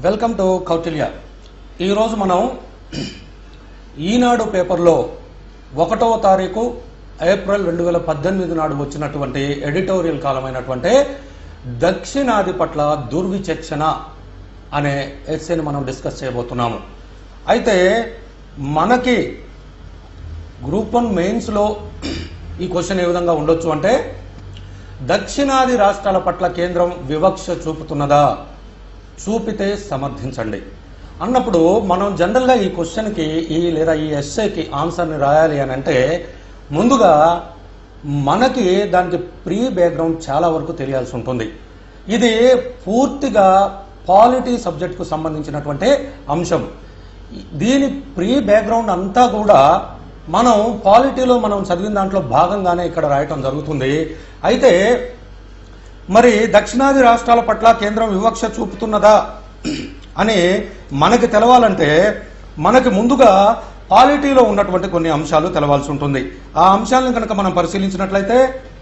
welcome to Kautilya ఈరోజు మనం ఈనాడు పేపర్లో ఒకటవ తారీఖు ఏప్రిల్ రెండు వేల పద్దెనిమిది నాడు వచ్చినటువంటి ఎడిటోరియల్ కాలమైనటువంటి దక్షిణాది పట్ల దుర్విచక్షణ అనే ఎస్సేని మనం డిస్కస్ చేయబోతున్నాము అయితే మనకి గ్రూప్ వన్ మెయిన్స్లో ఈ క్వశ్చన్ ఏ విధంగా ఉండొచ్చు అంటే దక్షిణాది రాష్ట్రాల పట్ల కేంద్రం వివక్ష చూపుతున్నదా చూపితే సమర్థించండి అన్నప్పుడు మనం జనరల్గా ఈ క్వశ్చన్కి ఈ లేదా ఈ ఎస్ఏకి ఆన్సర్ని రాయాలి అని అంటే ముందుగా మనకి దానికి ప్రీ బ్యాక్గ్రౌండ్ చాలా వరకు తెలియాల్సి ఉంటుంది ఇది పూర్తిగా పాలిటీ సబ్జెక్ట్కు సంబంధించినటువంటి అంశం దీని ప్రీ బ్యాక్గ్రౌండ్ అంతా కూడా మనం పాలిటీలో మనం చదివిన దాంట్లో భాగంగానే ఇక్కడ రాయటం జరుగుతుంది అయితే మరి దక్షిణాది రాష్ట్రాల పట్ల కేంద్రం వివక్ష చూపుతున్నదా అని మనకి తెలవాలంటే మనకి ముందుగా పాలిటీలో ఉన్నటువంటి కొన్ని అంశాలు తెలవాల్సి ఉంటుంది ఆ అంశాలను కనుక మనం పరిశీలించినట్లయితే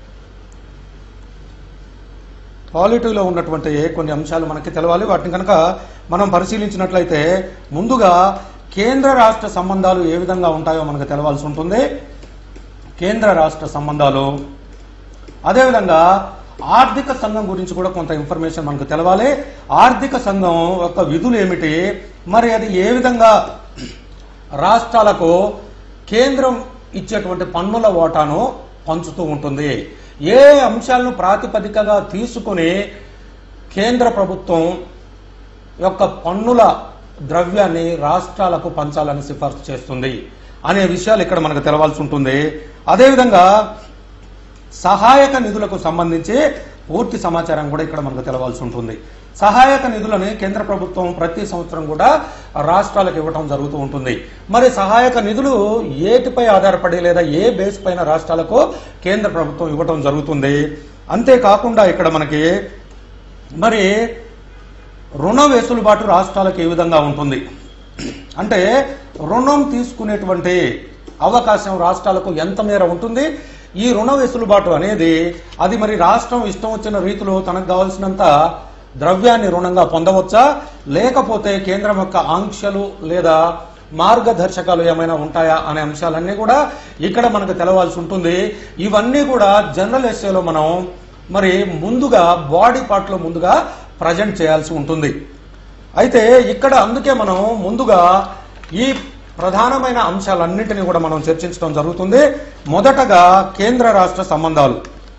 పాలిటీలో ఉన్నటువంటి కొన్ని అంశాలు మనకి తెలవాలి వాటిని కనుక మనం పరిశీలించినట్లయితే ముందుగా కేంద్ర రాష్ట్ర సంబంధాలు ఏ విధంగా ఉంటాయో మనకు తెలవాల్సి ఉంటుంది కేంద్ర రాష్ట్ర సంబంధాలు అదేవిధంగా ఆర్థిక సంఘం గురించి కూడా కొంత ఇన్ఫర్మేషన్ మనకు తెలవాలి ఆర్థిక సంఘం యొక్క విధులు ఏమిటి మరి అది ఏ విధంగా రాష్ట్రాలకు కేంద్రం ఇచ్చేటువంటి పన్నుల ఓటాను పంచుతూ ఉంటుంది ఏ అంశాలను ప్రాతిపదికగా తీసుకుని కేంద్ర ప్రభుత్వం యొక్క పన్నుల ద్రవ్యాన్ని రాష్ట్రాలకు పంచాలని సిఫార్సు చేస్తుంది అనే విషయాలు ఇక్కడ మనకు తెలవాల్సి ఉంటుంది అదేవిధంగా సహాయక నిధులకు సంబంధించి పూర్తి సమాచారం కూడా ఇక్కడ మనకు తెలవాల్సి ఉంటుంది సహాయక నిధులని కేంద్ర ప్రభుత్వం ప్రతి సంవత్సరం కూడా రాష్ట్రాలకు ఇవ్వటం జరుగుతూ ఉంటుంది మరి సహాయక నిధులు ఏటిపై ఆధారపడి లేదా ఏ బేస్ పైన రాష్ట్రాలకు కేంద్ర ప్రభుత్వం ఇవ్వటం జరుగుతుంది అంతేకాకుండా ఇక్కడ మనకి మరి రుణ వెసులుబాటు రాష్ట్రాలకు ఏ విధంగా ఉంటుంది అంటే రుణం తీసుకునేటువంటి అవకాశం రాష్ట్రాలకు ఎంత మేర ఉంటుంది ఈ రుణ వెసులుబాటు అనేది అది మరి రాష్ట్రం ఇష్టం వచ్చిన రీతిలో తనకు కావాల్సినంత ద్రవ్యాన్ని రుణంగా పొందవచ్చా లేకపోతే కేంద్రం యొక్క ఆంక్షలు లేదా మార్గదర్శకాలు ఏమైనా ఉంటాయా అనే అంశాలన్నీ కూడా ఇక్కడ మనకు తెలవాల్సి ఉంటుంది ఇవన్నీ కూడా జనరల్ ఎస్ఏలో మనం మరి ముందుగా బాడీ పార్ట్లో ముందుగా ప్రజెంట్ చేయాల్సి ఉంటుంది అయితే ఇక్కడ అందుకే మనం ముందుగా ఈ ప్రధానమైన అంశాలన్నింటినీ కూడా మనం చర్చించడం జరుగుతుంది మొదటగా కేంద్ర రాష్ట్ర సంబంధాలు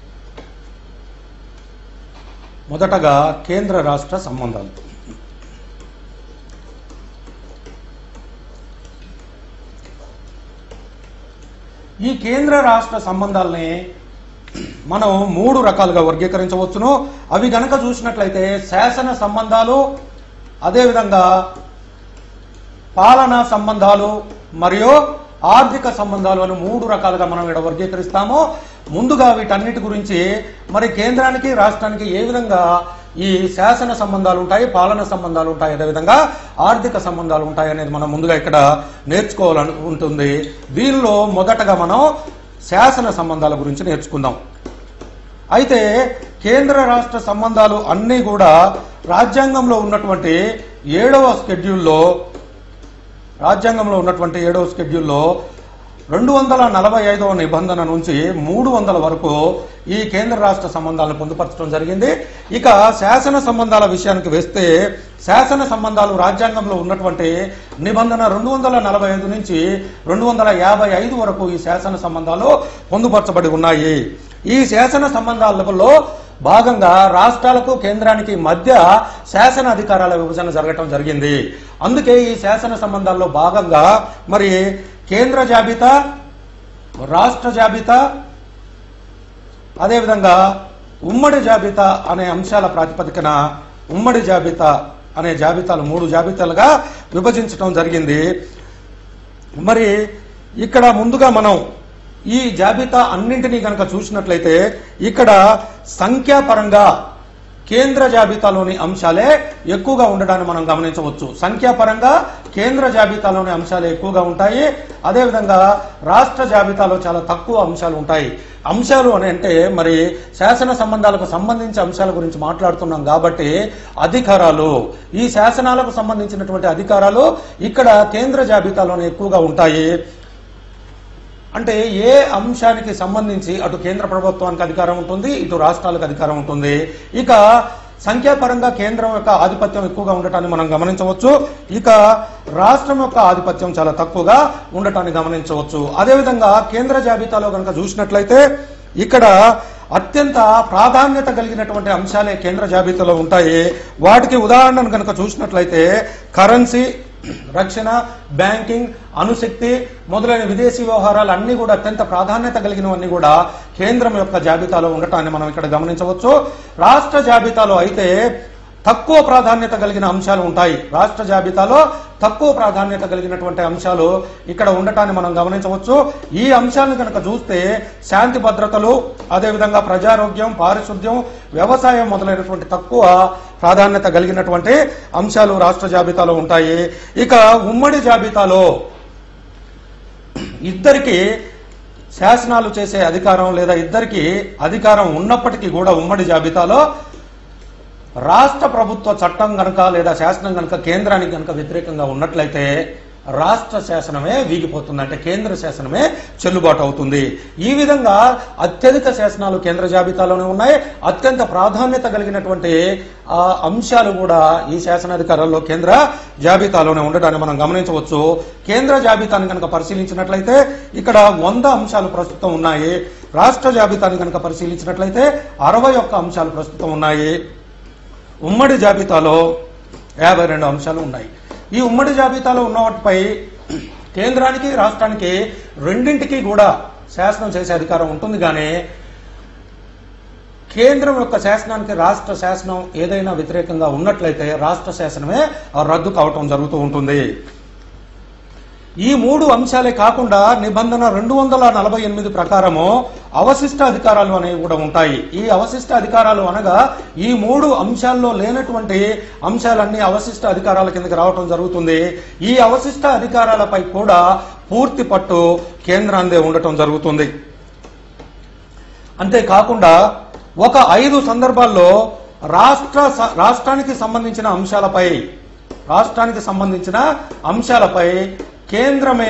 మొదటగా కేంద్ర రాష్ట్ర సంబంధాలు ఈ కేంద్ర రాష్ట్ర సంబంధాలని మనం మూడు రకాలుగా వర్గీకరించవచ్చును అవి గనక చూసినట్లయితే శాసన సంబంధాలు అదేవిధంగా పాలనా సంబంధాలు మరియు ఆర్థిక సంబంధాలు అని మూడు రకాలుగా మనం ఇక్కడ వర్గీకరిస్తాము ముందుగా వీటన్నిటి గురించి మరి కేంద్రానికి రాష్ట్రానికి ఏ విధంగా ఈ శాసన సంబంధాలు ఉంటాయి పాలన సంబంధాలు ఉంటాయి అదేవిధంగా ఆర్థిక సంబంధాలు ఉంటాయి అనేది మనం ముందుగా ఇక్కడ నేర్చుకోవాలని ఉంటుంది దీనిలో మొదటగా మనం శాసన సంబంధాల గురించి నేర్చుకుందాం అయితే కేంద్ర రాష్ట్ర సంబంధాలు అన్నీ కూడా రాజ్యాంగంలో ఉన్నటువంటి ఏడవ స్కెడ్యూల్లో రాజ్యాంగంలో ఉన్నటువంటి ఏడవ స్కెడ్యూల్లో రెండు వందల నలభై ఐదవ నిబంధన నుంచి మూడు వందల వరకు ఈ కేంద్ర రాష్ట్ర సంబంధాలను పొందుపరచడం జరిగింది ఇక శాసన సంబంధాల విషయానికి వేస్తే శాసన సంబంధాలు రాజ్యాంగంలో ఉన్నటువంటి నిబంధన రెండు వందల నలభై ఐదు నుంచి రెండు వందల యాభై ఐదు వరకు ఈ శాసన సంబంధాలు పొందుపరచబడి ఉన్నాయి ఈ శాసన సంబంధాలలో భాగంగా రాష్ట్రాలకు కేంద్రానికి మధ్య శాసన అధికారాల విభజన జరగటం జరిగింది అందుకే ఈ శాసన సంబంధాల్లో భాగంగా మరి కేంద్ర జాబితా రాష్ట్ర జాబితా అదేవిధంగా ఉమ్మడి జాబితా అనే అంశాల ప్రాతిపదికన ఉమ్మడి జాబితా అనే జాబితాలు మూడు జాబితాలుగా విభజించడం జరిగింది మరి ఇక్కడ ముందుగా మనం ఈ జాబితా అన్నింటినీ కనుక చూసినట్లయితే ఇక్కడ సంఖ్యాపరంగా కేంద్ర జాబితాలోని అంశాలే ఎక్కువగా ఉండడాన్ని మనం గమనించవచ్చు సంఖ్యాపరంగా కేంద్ర జాబితాలోని అంశాలు ఎక్కువగా ఉంటాయి అదేవిధంగా రాష్ట్ర జాబితాలో చాలా తక్కువ అంశాలు ఉంటాయి అంశాలు అని అంటే మరి శాసన సంబంధాలకు సంబంధించి అంశాల గురించి మాట్లాడుతున్నాం కాబట్టి అధికారాలు ఈ శాసనాలకు సంబంధించినటువంటి అధికారాలు ఇక్కడ కేంద్ర జాబితాలోనే ఎక్కువగా ఉంటాయి అంటే ఏ అంశానికి సంబంధించి అటు కేంద్ర ప్రభుత్వానికి అధికారం ఉంటుంది ఇటు రాష్ట్రాలకు అధికారం ఉంటుంది ఇక సంఖ్యాపరంగా కేంద్రం యొక్క ఆధిపత్యం ఎక్కువగా ఉండటాన్ని మనం గమనించవచ్చు ఇక రాష్ట్రం యొక్క ఆధిపత్యం చాలా తక్కువగా ఉండటాన్ని గమనించవచ్చు అదేవిధంగా కేంద్ర జాబితాలో కనుక చూసినట్లయితే ఇక్కడ అత్యంత ప్రాధాన్యత కలిగినటువంటి అంశాలే కేంద్ర జాబితాలో ఉంటాయి వాటికి ఉదాహరణను కనుక చూసినట్లయితే కరెన్సీ రక్షణ బ్యాంకింగ్ అణుశక్తి మొదలైన విదేశీ వ్యవహారాలు అన్ని కూడా అత్యంత ప్రాధాన్యత కలిగినవన్నీ కూడా కేంద్రం యొక్క జాబితాలో ఉండటాన్ని మనం ఇక్కడ గమనించవచ్చు రాష్ట్ర జాబితాలో అయితే తక్కువ ప్రాధాన్యత కలిగిన అంశాలు ఉంటాయి రాష్ట్ర జాబితాలో తక్కువ ప్రాధాన్యత కలిగినటువంటి అంశాలు ఇక్కడ ఉండటాన్ని మనం గమనించవచ్చు ఈ అంశాలను కనుక చూస్తే శాంతి భద్రతలు అదేవిధంగా ప్రజారోగ్యం పారిశుద్ధ్యం వ్యవసాయం మొదలైనటువంటి తక్కువ ప్రాధాన్యత కలిగినటువంటి అంశాలు రాష్ట్ర జాబితాలో ఉంటాయి ఇక ఉమ్మడి జాబితాలో ఇద్దరికి శాసనాలు చేసే అధికారం లేదా ఇద్దరికి అధికారం ఉన్నప్పటికీ కూడా ఉమ్మడి జాబితాలో రాష్ట్ర ప్రభుత్వ చట్టం గనక లేదా శాసనం గనక కేంద్రానికి గనక వ్యతిరేకంగా ఉన్నట్లయితే రాష్ట్ర శాసనమే వీగిపోతుంది అంటే కేంద్ర శాసనమే చెల్లుబాటు అవుతుంది ఈ విధంగా అత్యధిక శాసనాలు కేంద్ర జాబితాలోనే ఉన్నాయి అత్యంత ప్రాధాన్యత కలిగినటువంటి ఆ అంశాలు కూడా ఈ శాసనాధికారాల్లో కేంద్ర జాబితాలోనే ఉండటాన్ని మనం గమనించవచ్చు కేంద్ర జాబితాని కనుక పరిశీలించినట్లయితే ఇక్కడ వంద అంశాలు ప్రస్తుతం ఉన్నాయి రాష్ట్ర జాబితాని కనుక పరిశీలించినట్లయితే అరవై ఒక్క అంశాలు ప్రస్తుతం ఉన్నాయి ఉమ్మడి జాబితాలో యాభై రెండు అంశాలు ఉన్నాయి ఈ ఉమ్మడి జాబితాలో ఉన్న వాటిపై కేంద్రానికి రాష్ట్రానికి రెండింటికి కూడా శాసనం చేసే అధికారం ఉంటుంది కానీ కేంద్రం యొక్క శాసనానికి రాష్ట్ర శాసనం ఏదైనా వ్యతిరేకంగా ఉన్నట్లయితే రాష్ట్ర శాసనమే రద్దు కావటం జరుగుతూ ఉంటుంది ఈ మూడు అంశాలే కాకుండా నిబంధన రెండు వందల నలభై ఎనిమిది ప్రకారము అవశిష్ట అధికారాలు అనేవి కూడా ఉంటాయి ఈ అవశిష్ట అధికారాలు అనగా ఈ మూడు అంశాల్లో లేనటువంటి అంశాలన్నీ అవశిష్ట అధికారాల కిందకి రావటం జరుగుతుంది ఈ అవశిష్ట అధికారాలపై కూడా పూర్తి పట్టు కేంద్రాందే ఉండటం జరుగుతుంది అంతేకాకుండా ఒక ఐదు సందర్భాల్లో రాష్ట్ర స- రాష్ట్రానికి సంబంధించిన అంశాలపై రాష్ట్రానికి సంబంధించిన అంశాలపై కేంద్రమే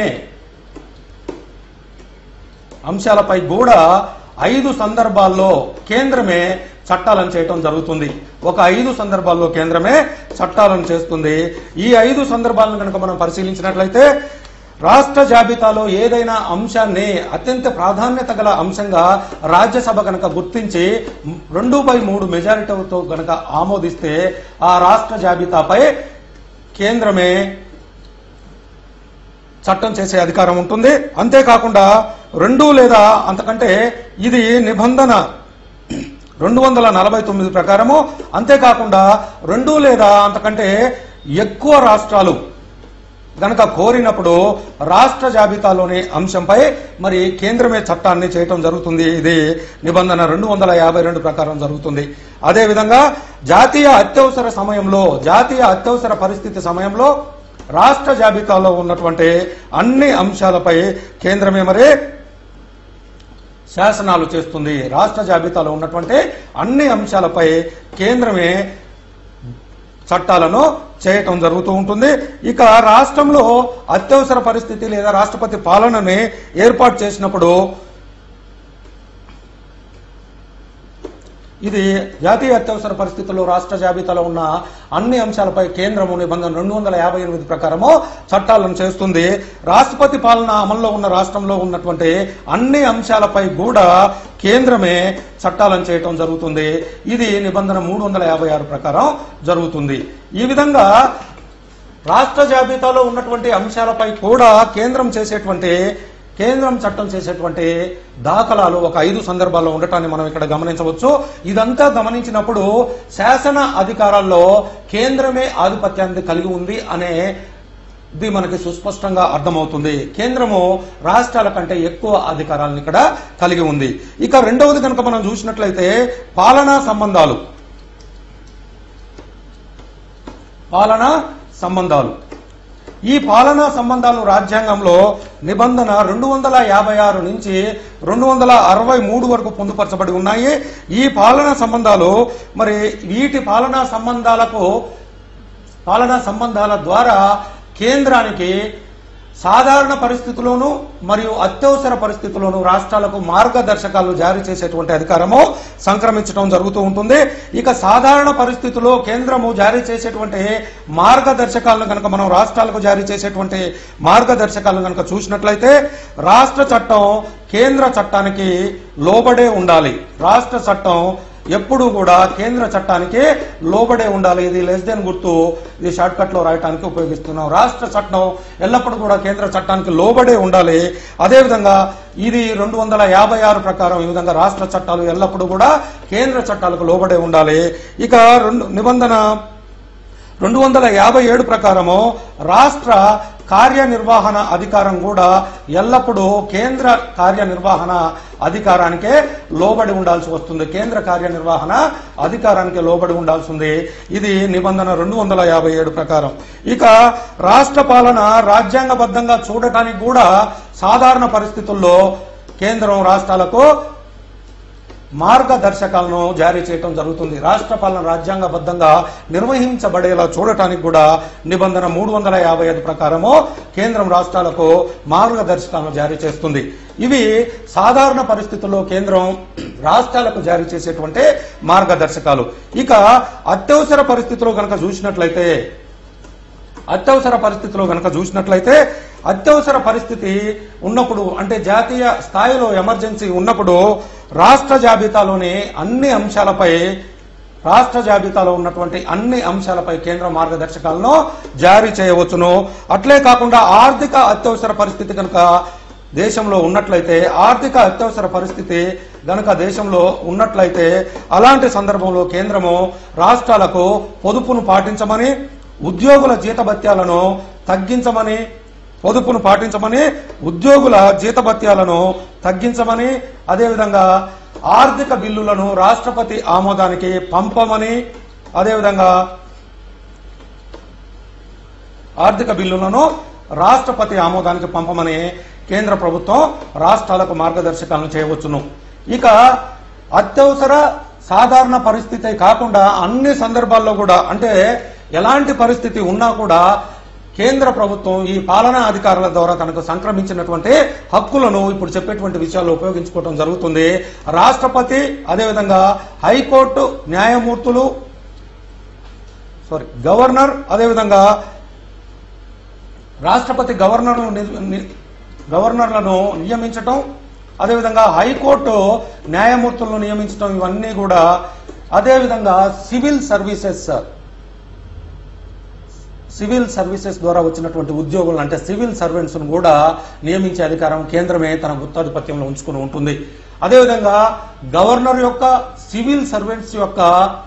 అంశాలపై కూడా ఐదు సందర్భాల్లో కేంద్రమే చట్టాలను చేయటం జరుగుతుంది ఒక ఐదు సందర్భాల్లో కేంద్రమే చట్టాలను చేస్తుంది ఈ ఐదు సందర్భాలను కనుక మనం పరిశీలించినట్లయితే రాష్ట్ర జాబితాలో ఏదైనా అంశాన్ని అత్యంత ప్రాధాన్యత గల అంశంగా రాజ్యసభ కనుక గుర్తించి రెండు బై మూడు మెజారిటీతో కనుక ఆమోదిస్తే ఆ రాష్ట్ర జాబితాపై కేంద్రమే చట్టం చేసే అధికారం ఉంటుంది అంతేకాకుండా రెండు లేదా అంతకంటే ఇది నిబంధన రెండు వందల నలభై తొమ్మిది ప్రకారము అంతేకాకుండా రెండు లేదా అంతకంటే ఎక్కువ రాష్ట్రాలు గనక కోరినప్పుడు రాష్ట్ర జాబితాలోని అంశంపై మరి కేంద్రమే చట్టాన్ని చేయటం జరుగుతుంది ఇది నిబంధన రెండు వందల యాభై రెండు ప్రకారం జరుగుతుంది అదేవిధంగా జాతీయ అత్యవసర సమయంలో జాతీయ అత్యవసర పరిస్థితి సమయంలో రాష్ట్ర జాబితాలో ఉన్నటువంటి అన్ని అంశాలపై కేంద్రమే మరి శాసనాలు చేస్తుంది రాష్ట్ర జాబితాలో ఉన్నటువంటి అన్ని అంశాలపై కేంద్రమే చట్టాలను చేయటం జరుగుతూ ఉంటుంది ఇక రాష్ట్రంలో అత్యవసర పరిస్థితి లేదా రాష్ట్రపతి పాలనని ఏర్పాటు చేసినప్పుడు ఇది జాతీయ అత్యవసర పరిస్థితుల్లో రాష్ట్ర జాబితాలో ఉన్న అన్ని అంశాలపై కేంద్రము నిబంధన రెండు వందల యాభై ఎనిమిది ప్రకారము చట్టాలను చేస్తుంది రాష్ట్రపతి పాలన అమల్లో ఉన్న రాష్ట్రంలో ఉన్నటువంటి అన్ని అంశాలపై కూడా కేంద్రమే చట్టాలను చేయటం జరుగుతుంది ఇది నిబంధన మూడు వందల యాభై ఆరు ప్రకారం జరుగుతుంది ఈ విధంగా రాష్ట్ర జాబితాలో ఉన్నటువంటి అంశాలపై కూడా కేంద్రం చేసేటువంటి కేంద్రం చట్టం చేసేటువంటి దాఖలాలు ఒక ఐదు సందర్భాల్లో ఉండటాన్ని మనం ఇక్కడ గమనించవచ్చు ఇదంతా గమనించినప్పుడు శాసన అధికారాల్లో కేంద్రమే ఆధిపత్యాన్ని కలిగి ఉంది అనే ఇది మనకి సుస్పష్టంగా అర్థమవుతుంది కేంద్రము రాష్ట్రాల కంటే ఎక్కువ అధికారాలను ఇక్కడ కలిగి ఉంది ఇక రెండవది కనుక మనం చూసినట్లయితే పాలనా సంబంధాలు పాలనా సంబంధాలు ఈ పాలనా సంబంధాలు రాజ్యాంగంలో నిబంధన రెండు వందల యాభై ఆరు నుంచి రెండు వందల అరవై మూడు వరకు పొందుపరచబడి ఉన్నాయి ఈ పాలనా సంబంధాలు మరి వీటి పాలనా సంబంధాలకు పాలనా సంబంధాల ద్వారా కేంద్రానికి సాధారణ పరిస్థితుల్లోనూ మరియు అత్యవసర పరిస్థితుల్లోనూ రాష్ట్రాలకు మార్గదర్శకాలు జారీ చేసేటువంటి అధికారము సంక్రమించడం జరుగుతూ ఉంటుంది ఇక సాధారణ పరిస్థితుల్లో కేంద్రము జారీ చేసేటువంటి మార్గదర్శకాలను కనుక మనం రాష్ట్రాలకు జారీ చేసేటువంటి మార్గదర్శకాలను కనుక చూసినట్లయితే రాష్ట్ర చట్టం కేంద్ర చట్టానికి లోబడే ఉండాలి రాష్ట్ర చట్టం ఎప్పుడు కూడా కేంద్ర చట్టానికి లోబడే ఉండాలి ఇది లెస్ దెన్ గుర్తు ఇది షార్ట్ కట్ లో రాయడానికి ఉపయోగిస్తున్నాం రాష్ట్ర చట్టం ఎల్లప్పుడూ కూడా కేంద్ర చట్టానికి లోబడే ఉండాలి అదేవిధంగా ఇది రెండు వందల యాభై ఆరు ప్రకారం ఈ విధంగా రాష్ట్ర చట్టాలు ఎల్లప్పుడూ కూడా కేంద్ర చట్టాలకు లోబడే ఉండాలి ఇక రెండు నిబంధన రెండు వందల యాభై ఏడు ప్రకారము రాష్ట్ర కార్యనిర్వహణ అధికారం కూడా ఎల్లప్పుడూ కేంద్ర కార్యనిర్వహణ అధికారానికే లోబడి ఉండాల్సి వస్తుంది కేంద్ర కార్యనిర్వహణ అధికారానికి లోబడి ఉండాల్సి ఉంది ఇది నిబంధన రెండు వందల యాభై ఏడు ప్రకారం ఇక రాష్ట్ర పాలన రాజ్యాంగబద్ధంగా చూడటానికి కూడా సాధారణ పరిస్థితుల్లో కేంద్రం రాష్ట్రాలకు మార్గదర్శకాలను జారీ చేయడం జరుగుతుంది రాష్ట్ర పాలన రాజ్యాంగబద్ధంగా నిర్వహించబడేలా చూడటానికి కూడా నిబంధన మూడు వందల యాభై ఐదు ప్రకారము కేంద్రం రాష్ట్రాలకు మార్గదర్శకాలను జారీ చేస్తుంది ఇవి సాధారణ పరిస్థితుల్లో కేంద్రం రాష్ట్రాలకు జారీ చేసేటువంటి మార్గదర్శకాలు ఇక అత్యవసర పరిస్థితిలో కనుక చూసినట్లయితే అత్యవసర పరిస్థితిలో కనుక చూసినట్లయితే అత్యవసర పరిస్థితి ఉన్నప్పుడు అంటే జాతీయ స్థాయిలో ఎమర్జెన్సీ ఉన్నప్పుడు రాష్ట్ర జాబితాలోని అన్ని అంశాలపై రాష్ట్ర జాబితాలో ఉన్నటువంటి అన్ని అంశాలపై కేంద్ర మార్గదర్శకాలను జారీ చేయవచ్చును అట్లే కాకుండా ఆర్థిక అత్యవసర పరిస్థితి కనుక దేశంలో ఉన్నట్లయితే ఆర్థిక అత్యవసర పరిస్థితి గనక దేశంలో ఉన్నట్లయితే అలాంటి సందర్భంలో కేంద్రము రాష్ట్రాలకు పొదుపును పాటించమని ఉద్యోగుల జీతభత్యాలను తగ్గించమని పొదుపును పాటించమని ఉద్యోగుల జీతభత్యాలను తగ్గించమని అదేవిధంగా ఆర్థిక బిల్లులను రాష్ట్రపతి ఆమోదానికి పంపమని అదేవిధంగా ఆర్థిక బిల్లులను రాష్ట్రపతి ఆమోదానికి పంపమని కేంద్ర ప్రభుత్వం రాష్ట్రాలకు మార్గదర్శకాలను చేయవచ్చును ఇక అత్యవసర సాధారణ పరిస్థితి కాకుండా అన్ని సందర్భాల్లో కూడా అంటే ఎలాంటి పరిస్థితి ఉన్నా కూడా కేంద్ర ప్రభుత్వం ఈ పాలనా అధికారుల ద్వారా తనకు సంక్రమించినటువంటి హక్కులను ఇప్పుడు చెప్పేటువంటి విషయాల్లో ఉపయోగించుకోవడం జరుగుతుంది రాష్ట్రపతి అదేవిధంగా హైకోర్టు న్యాయమూర్తులు సారీ గవర్నర్ అదేవిధంగా రాష్ట్రపతి గవర్నర్ను ని- ని- గవర్నర్లను నియమించటం అదేవిధంగా హైకోర్టు న్యాయమూర్తులను నియమించటం ఇవన్నీ కూడా అదేవిధంగా సివిల్ సర్వీసెస్ సివిల్ సర్వీసెస్ ద్వారా వచ్చినటువంటి ఉద్యోగులను అంటే సివిల్ సర్వెంట్స్ ను కూడా నియమించే అధికారం కేంద్రమే తన గుత్తాధిపత్యంలో ఉంచుకుని ఉంటుంది అదేవిధంగా గవర్నర్ యొక్క సివిల్ సర్వెంట్స్ యొక్క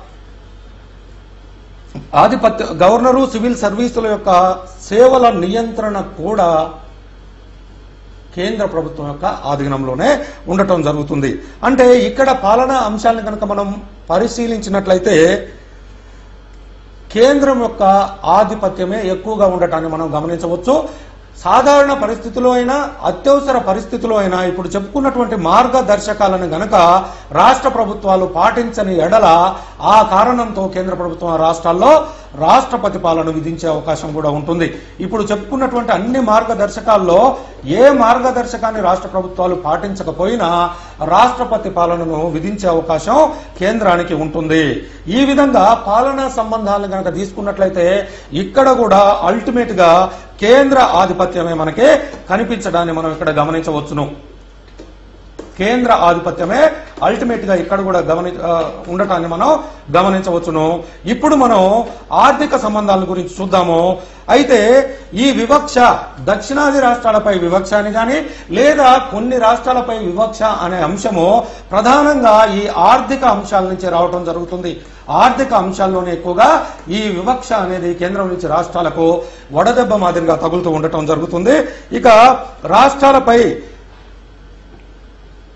ఆధిపత్య గవర్నరు సివిల్ సర్వీసుల యొక్క సేవల నియంత్రణ కూడా కేంద్ర ప్రభుత్వం యొక్క ఆధీనంలోనే ఉండటం జరుగుతుంది అంటే ఇక్కడ పాలనా అంశాలను కనుక మనం పరిశీలించినట్లయితే కేంద్రం యొక్క ఆధిపత్యమే ఎక్కువగా ఉండటాన్ని మనం గమనించవచ్చు సాధారణ పరిస్థితిలో అయినా అత్యవసర పరిస్థితిలో అయినా ఇప్పుడు చెప్పుకున్నటువంటి మార్గదర్శకాలను గనక రాష్ట్ర ప్రభుత్వాలు పాటించని ఎడల ఆ కారణంతో కేంద్ర ప్రభుత్వం ఆ రాష్ట్రాల్లో రాష్ట్రపతి పాలన విధించే అవకాశం కూడా ఉంటుంది ఇప్పుడు చెప్పుకున్నటువంటి అన్ని మార్గదర్శకాల్లో ఏ మార్గదర్శకాన్ని రాష్ట్ర ప్రభుత్వాలు పాటించకపోయినా రాష్ట్రపతి పాలనను విధించే అవకాశం కేంద్రానికి ఉంటుంది ఈ విధంగా పాలనా సంబంధాలను కనుక తీసుకున్నట్లయితే ఇక్కడ కూడా అల్టిమేట్ గా కేంద్ర ఆధిపత్యమే మనకి కనిపించడాన్ని మనం ఇక్కడ గమనించవచ్చును కేంద్ర ఆధిపత్యమే అల్టిమేట్ గా ఇక్కడ కూడా గమని ఆ, ఉండటాన్ని మనం గమనించవచ్చును ఇప్పుడు మనం ఆర్థిక సంబంధాల గురించి చూద్దాము అయితే ఈ వివక్ష దక్షిణాది రాష్ట్రాలపై వివక్ష అని కానీ లేదా కొన్ని రాష్ట్రాలపై వివక్ష అనే అంశము ప్రధానంగా ఈ ఆర్థిక అంశాల నుంచి రావటం జరుగుతుంది ఆర్థిక అంశాల్లోనే ఎక్కువగా ఈ వివక్ష అనేది కేంద్రం నుంచి రాష్ట్రాలకు వడదెబ్బ మాదిరిగా తగులుతూ ఉండటం జరుగుతుంది ఇక రాష్ట్రాలపై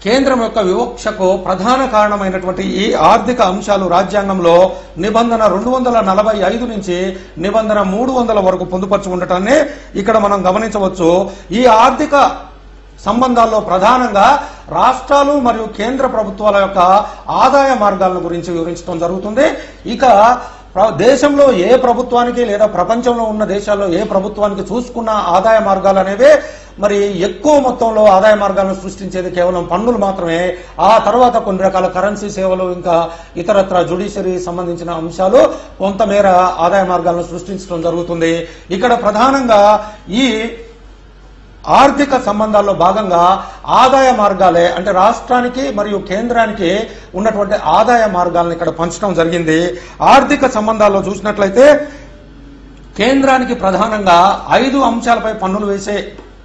కేంద్రం యొక్క వివక్షకు ప్రధాన కారణమైనటువంటి ఈ ఆర్థిక అంశాలు రాజ్యాంగంలో నిబంధన రెండు వందల నలభై ఐదు నుంచి నిబంధన మూడు వందల వరకు పొందుపరచి ఉండటాన్ని ఇక్కడ మనం గమనించవచ్చు ఈ ఆర్థిక సంబంధాల్లో ప్రధానంగా రాష్ట్రాలు మరియు కేంద్ర ప్రభుత్వాల యొక్క ఆదాయ మార్గాలను గురించి వివరించడం జరుగుతుంది ఇక ప్ర- దేశంలో ఏ ప్రభుత్వానికి లేదా ప్రపంచంలో ఉన్న దేశాల్లో ఏ ప్రభుత్వానికి చూసుకున్న ఆదాయ మార్గాలు అనేవి మరి ఎక్కువ మొత్తంలో ఆదాయ మార్గాలను సృష్టించేది కేవలం పన్నులు మాత్రమే ఆ తర్వాత కొన్ని రకాల కరెన్సీ సేవలు ఇంకా ఇతరత్ర జుడిషియరీ సంబంధించిన అంశాలు కొంతమేర ఆదాయ మార్గాలను సృష్టించడం జరుగుతుంది ఇక్కడ ప్రధానంగా ఈ ఆర్థిక సంబంధాల్లో భాగంగా ఆదాయ మార్గాలే అంటే రాష్ట్రానికి మరియు కేంద్రానికి ఉన్నటువంటి ఆదాయ మార్గాలను ఇక్కడ పంచడం జరిగింది ఆర్థిక సంబంధాల్లో చూసినట్లయితే కేంద్రానికి ప్రధానంగా ఐదు అంశాలపై పన్నులు వేసే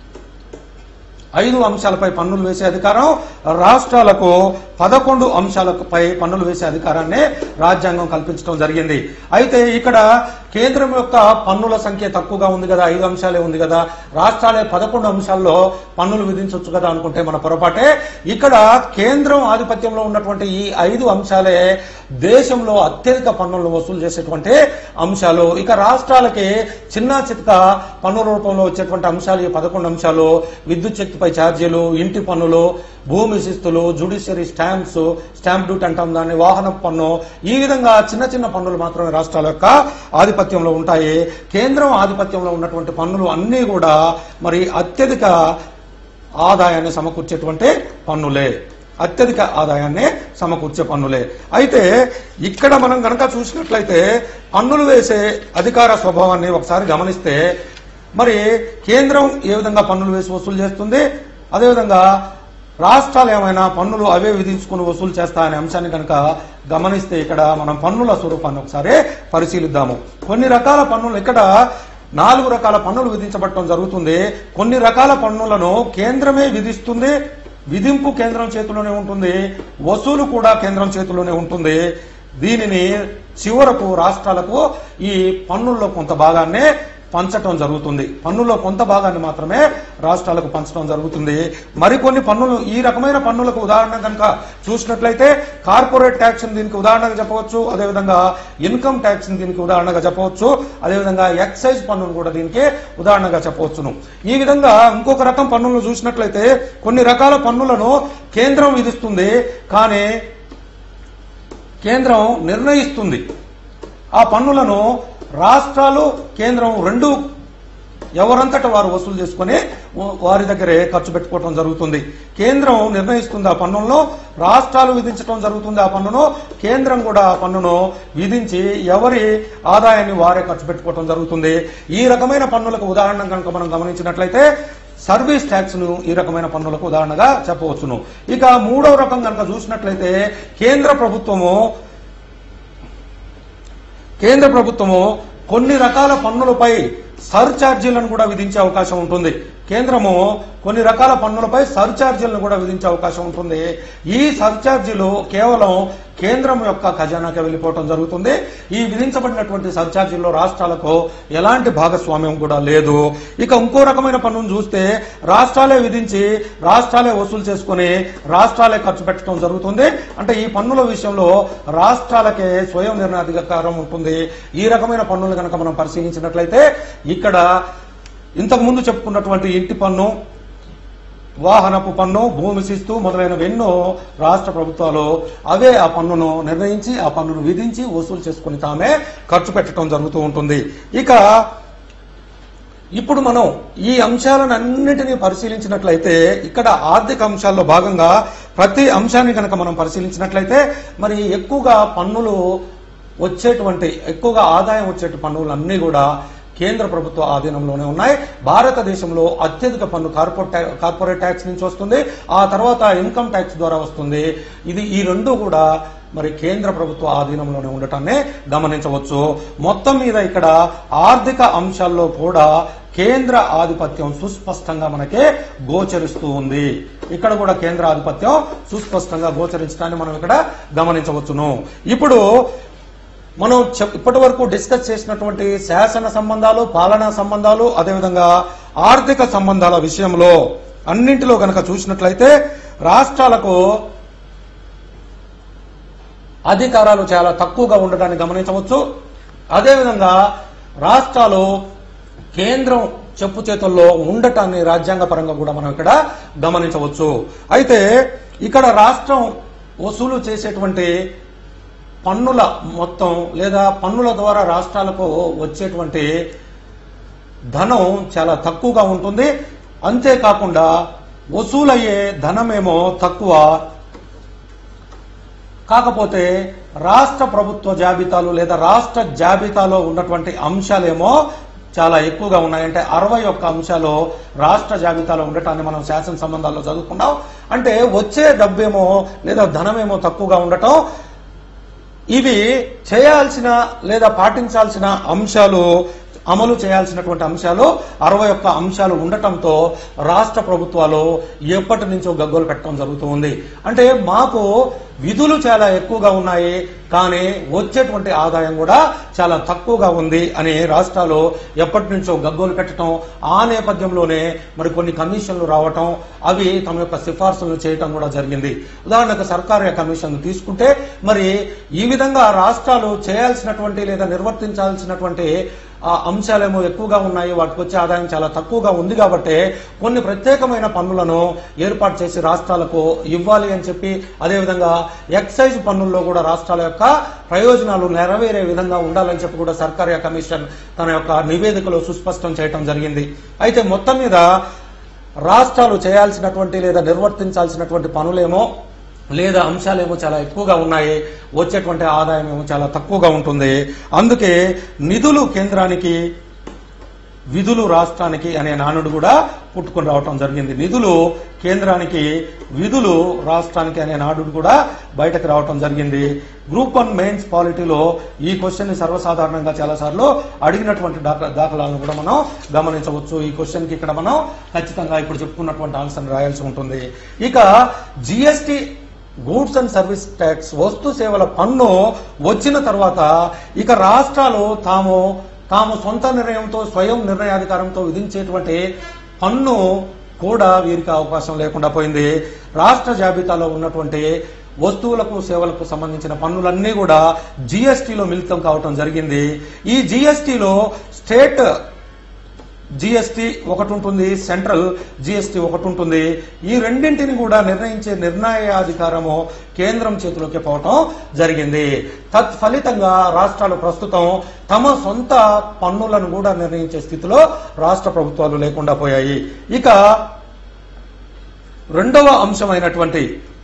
ఐదు అంశాలపై పన్నులు వేసే అధికారం రాష్ట్రాలకు పదకొండు అంశాలపై పన్నులు వేసే అధికారాన్ని రాజ్యాంగం కల్పించడం జరిగింది అయితే ఇక్కడ కేంద్రం యొక్క పన్నుల సంఖ్య తక్కువగా ఉంది కదా ఐదు అంశాలే ఉంది కదా రాష్ట్రాలే పదకొండు అంశాల్లో పన్నులు విధించవచ్చు కదా అనుకుంటే మన పొరపాటే ఇక్కడ కేంద్రం ఆధిపత్యంలో ఉన్నటువంటి ఈ ఐదు అంశాలే దేశంలో అత్యధిక పన్నులను వసూలు చేసేటువంటి అంశాలు ఇక రాష్ట్రాలకి చిన్న చిత్క పన్నుల రూపంలో వచ్చేటువంటి అంశాలు ఈ పదకొండు అంశాలు విద్యుత్ శక్తిపై ఛార్జీలు ఇంటి పన్నులు భూమి శిస్తులు జుడిషియరీ స్టాంప్స్ స్టాంప్ డ్యూటీ అంటాం దాన్ని వాహన పన్ను ఈ విధంగా చిన్న చిన్న పన్నులు మాత్రమే రాష్ట్రాల యొక్క ఆధిపత్యంలో ఉంటాయి కేంద్రం ఆధిపత్యంలో ఉన్నటువంటి పన్నులు అన్నీ కూడా మరి అత్యధిక ఆదాయాన్ని సమకూర్చేటువంటి పన్నులే అత్యధిక ఆదాయాన్ని సమకూర్చే పన్నులే అయితే ఇక్కడ మనం కనుక చూసినట్లయితే పన్నులు వేసే అధికార స్వభావాన్ని ఒకసారి గమనిస్తే మరి కేంద్రం ఏ విధంగా పన్నులు వేసి వసూలు చేస్తుంది అదేవిధంగా రాష్ట్రాలు ఏమైనా పన్నులు అవే విధించుకుని వసూలు చేస్తాయనే అంశాన్ని కనుక గమనిస్తే ఇక్కడ మనం పన్నుల స్వరూపాన్ని ఒకసారి పరిశీలిద్దాము కొన్ని రకాల పన్నులు ఇక్కడ నాలుగు రకాల పన్నులు విధించబడటం జరుగుతుంది కొన్ని రకాల పన్నులను కేంద్రమే విధిస్తుంది విధింపు కేంద్రం చేతిలోనే ఉంటుంది వసూలు కూడా కేంద్రం చేతిలోనే ఉంటుంది దీనిని చివరకు రాష్ట్రాలకు ఈ పన్నుల్లో కొంత భాగాన్ని పంచటం జరుగుతుంది పన్నుల్లో కొంత భాగాన్ని మాత్రమే రాష్ట్రాలకు పంచడం జరుగుతుంది మరికొన్ని పన్నులు ఈ రకమైన పన్నులకు ఉదాహరణ కనుక చూసినట్లయితే కార్పొరేట్ ట్యాక్స్ దీనికి ఉదాహరణగా చెప్పవచ్చు అదేవిధంగా ఇన్కమ్ ట్యాక్స్ దీనికి ఉదాహరణగా చెప్పవచ్చు అదేవిధంగా ఎక్సైజ్ పన్నును కూడా దీనికి ఉదాహరణగా చెప్పవచ్చును ఈ విధంగా ఇంకొక రకం పన్నులను చూసినట్లయితే కొన్ని రకాల పన్నులను కేంద్రం విధిస్తుంది కానీ కేంద్రం నిర్ణయిస్తుంది ఆ పన్నులను రాష్ట్రాలు కేంద్రం రెండు ఎవరంతట వారు వసూలు చేసుకుని వారి దగ్గరే ఖర్చు పెట్టుకోవటం జరుగుతుంది కేంద్రం నిర్ణయిస్తుంది ఆ పన్నులను రాష్ట్రాలు విధించడం జరుగుతుంది ఆ పన్నును కేంద్రం కూడా ఆ పన్నును విధించి ఎవరి ఆదాయాన్ని వారే ఖర్చు పెట్టుకోవటం జరుగుతుంది ఈ రకమైన పన్నులకు ఉదాహరణ కనుక మనం గమనించినట్లయితే సర్వీస్ ట్యాక్స్ ను ఈ రకమైన పన్నులకు ఉదాహరణగా చెప్పవచ్చును ఇక మూడవ రకం కనుక చూసినట్లయితే కేంద్ర ప్రభుత్వము కేంద్ర ప్రభుత్వము కొన్ని రకాల పన్నులపై సర్ ఛార్జీలను కూడా విధించే అవకాశం ఉంటుంది కేంద్రము కొన్ని రకాల పన్నులపై సర్ ఛార్జీలను కూడా విధించే అవకాశం ఉంటుంది ఈ సర్ ఛార్జీలు కేవలం కేంద్రం యొక్క ఖజానాకి వెళ్ళిపోవటం జరుగుతుంది ఈ విధించబడినటువంటి సర్ ఛార్జీల్లో రాష్ట్రాలకు ఎలాంటి భాగస్వామ్యం కూడా లేదు ఇక ఇంకో రకమైన పన్నును చూస్తే రాష్ట్రాలే విధించి రాష్ట్రాలే వసూలు చేసుకుని రాష్ట్రాలే ఖర్చు పెట్టడం జరుగుతుంది అంటే ఈ పన్నుల విషయంలో రాష్ట్రాలకే స్వయం నిర్ణయాధికారం ఉంటుంది ఈ రకమైన పన్నులు కనుక మనం పరిశీలించినట్లయితే ఇక్కడ ఇంతకు ముందు చెప్పుకున్నటువంటి ఇంటి పన్ను వాహనపు పన్ను భూమి శిస్తు మొదలైనవి ఎన్నో రాష్ట్ర ప్రభుత్వాలు అవే ఆ పన్నును నిర్ణయించి ఆ పన్నును విధించి వసూలు చేసుకుని తామే ఖర్చు పెట్టడం జరుగుతూ ఉంటుంది ఇక ఇప్పుడు మనం ఈ అంశాలను అన్నిటినీ పరిశీలించినట్లయితే ఇక్కడ ఆర్థిక అంశాల్లో భాగంగా ప్రతి అంశాన్ని కనుక మనం పరిశీలించినట్లయితే మరి ఎక్కువగా పన్నులు వచ్చేటువంటి ఎక్కువగా ఆదాయం వచ్చేటి పన్నులు అన్నీ కూడా కేంద్ర ప్రభుత్వ ఆధీనంలోనే ఉన్నాయి భారతదేశంలో అత్యధిక పన్ను కార్పొరేట్ ట్యా- కార్పొరేట్ ట్యాక్స్ నుంచి వస్తుంది ఆ తర్వాత ఇన్కమ్ ట్యాక్స్ ద్వారా వస్తుంది ఇది ఈ రెండు కూడా మరి కేంద్ర ప్రభుత్వ ఆధీనంలోనే ఉండటాన్ని గమనించవచ్చు మొత్తం మీద ఇక్కడ ఆర్థిక అంశాల్లో కూడా కేంద్ర ఆధిపత్యం సుస్పష్టంగా మనకి గోచరిస్తూ ఉంది ఇక్కడ కూడా కేంద్ర ఆధిపత్యం సుస్పష్టంగా గోచరించడాన్ని మనం ఇక్కడ గమనించవచ్చును ఇప్పుడు మనం చెప్- ఇప్పటి వరకు డిస్కస్ చేసినటువంటి శాసన సంబంధాలు పాలనా సంబంధాలు అదేవిధంగా ఆర్థిక సంబంధాల విషయంలో అన్నింటిలో కనుక చూసినట్లయితే రాష్ట్రాలకు అధికారాలు చాలా తక్కువగా ఉండడాన్ని గమనించవచ్చు అదేవిధంగా రాష్ట్రాలు కేంద్రం చెప్పు చేతుల్లో ఉండటాన్ని రాజ్యాంగ పరంగా కూడా మనం ఇక్కడ గమనించవచ్చు అయితే ఇక్కడ రాష్ట్రం వసూలు చేసేటువంటి పన్నుల మొత్తం లేదా పన్నుల ద్వారా రాష్ట్రాలకు వచ్చేటువంటి ధనం చాలా తక్కువగా ఉంటుంది అంతేకాకుండా వసూలయ్యే ధనమేమో తక్కువ కాకపోతే రాష్ట్ర ప్రభుత్వ జాబితాలు లేదా రాష్ట్ర జాబితాలో ఉన్నటువంటి అంశాలేమో చాలా ఎక్కువగా ఉన్నాయి అంటే అరవై ఒక్క అంశాలు రాష్ట్ర జాబితాలో ఉండటాన్ని మనం శాసన సంబంధాల్లో చదువుకున్నాం అంటే వచ్చే డబ్బేమో లేదా ధనమేమో తక్కువగా ఉండటం ఇవి చేయాల్సిన లేదా పాటించాల్సిన అంశాలు అమలు చేయాల్సినటువంటి అంశాలు అరవై ఒక్క అంశాలు ఉండటంతో రాష్ట్ర ప్రభుత్వాలు ఎప్పటి నుంచో గగ్గోలు పెట్టడం జరుగుతూ ఉంది అంటే మాకు విధులు చాలా ఎక్కువగా ఉన్నాయి కానీ వచ్చేటువంటి ఆదాయం కూడా చాలా తక్కువగా ఉంది అని రాష్ట్రాలు ఎప్పటి నుంచో గగ్గోలు పెట్టడం ఆ నేపథ్యంలోనే మరి కొన్ని కమిషన్లు రావటం అవి తమ యొక్క సిఫార్సులు చేయటం కూడా జరిగింది ఉదాహరణకు సర్కారు కమిషన్ తీసుకుంటే మరి ఈ విధంగా రాష్ట్రాలు చేయాల్సినటువంటి లేదా నిర్వర్తించాల్సినటువంటి ఆ అంశాలేమో ఎక్కువగా ఉన్నాయి వాటికి వచ్చే ఆదాయం చాలా తక్కువగా ఉంది కాబట్టి కొన్ని ప్రత్యేకమైన పన్నులను ఏర్పాటు చేసి రాష్ట్రాలకు ఇవ్వాలి అని చెప్పి అదేవిధంగా ఎక్సైజ్ పన్నుల్లో కూడా రాష్ట్రాల యొక్క ప్రయోజనాలు నెరవేరే విధంగా ఉండాలని చెప్పి కూడా సర్కారీ కమిషన్ తన యొక్క నివేదికలో సుస్పష్టం చేయటం జరిగింది అయితే మొత్తం మీద రాష్ట్రాలు చేయాల్సినటువంటి లేదా నిర్వర్తించాల్సినటువంటి పనులేమో లేదా అంశాలేమో చాలా ఎక్కువగా ఉన్నాయి వచ్చేటువంటి ఆదాయం ఏమో చాలా తక్కువగా ఉంటుంది అందుకే నిధులు కేంద్రానికి విధులు రాష్ట్రానికి అనే నానుడు కూడా పుట్టుకొని రావటం జరిగింది నిధులు కేంద్రానికి విధులు రాష్ట్రానికి అనే నానుడు కూడా బయటకు రావటం జరిగింది గ్రూప్ వన్ మెయిన్స్ పాలిటీలో ఈ క్వశ్చన్ ని సర్వసాధారణంగా చాలా సార్లు అడిగినటువంటి దాఖ- దాఖలాలను కూడా మనం గమనించవచ్చు ఈ క్వశ్చన్ కి ఇక్కడ మనం ఖచ్చితంగా ఇప్పుడు చెప్పుకున్నటువంటి ఆన్సర్ రాయాల్సి ఉంటుంది ఇక GST goods and service tax వస్తు సేవల పన్ను వచ్చిన తర్వాత ఇక రాష్ట్రాలు తాము తాము సొంత నిర్ణయంతో స్వయం నిర్ణయాధికారంతో విధించేటువంటి పన్ను కూడా వీరికి అవకాశం లేకుండా పోయింది రాష్ట్ర జాబితాలో ఉన్నటువంటి వస్తువులకు సేవలకు సంబంధించిన పన్నులన్నీ కూడా జిఎస్టిలో మిళితం కావటం జరిగింది ఈ జిఎస్టిలో స్టేట్ జిఎస్టి ఒకటి ఉంటుంది సెంట్రల్ జిఎస్టి ఒకటి ఉంటుంది ఈ రెండింటిని కూడా నిర్ణయించే నిర్ణయాధికారము కేంద్రం చేతిలోకి పోవటం జరిగింది తత్ఫలితంగా రాష్ట్రాలు ప్రస్తుతం తమ సొంత పన్నులను కూడా నిర్ణయించే స్థితిలో రాష్ట్ర ప్రభుత్వాలు లేకుండా పోయాయి ఇక రెండవ అంశమైనటువంటి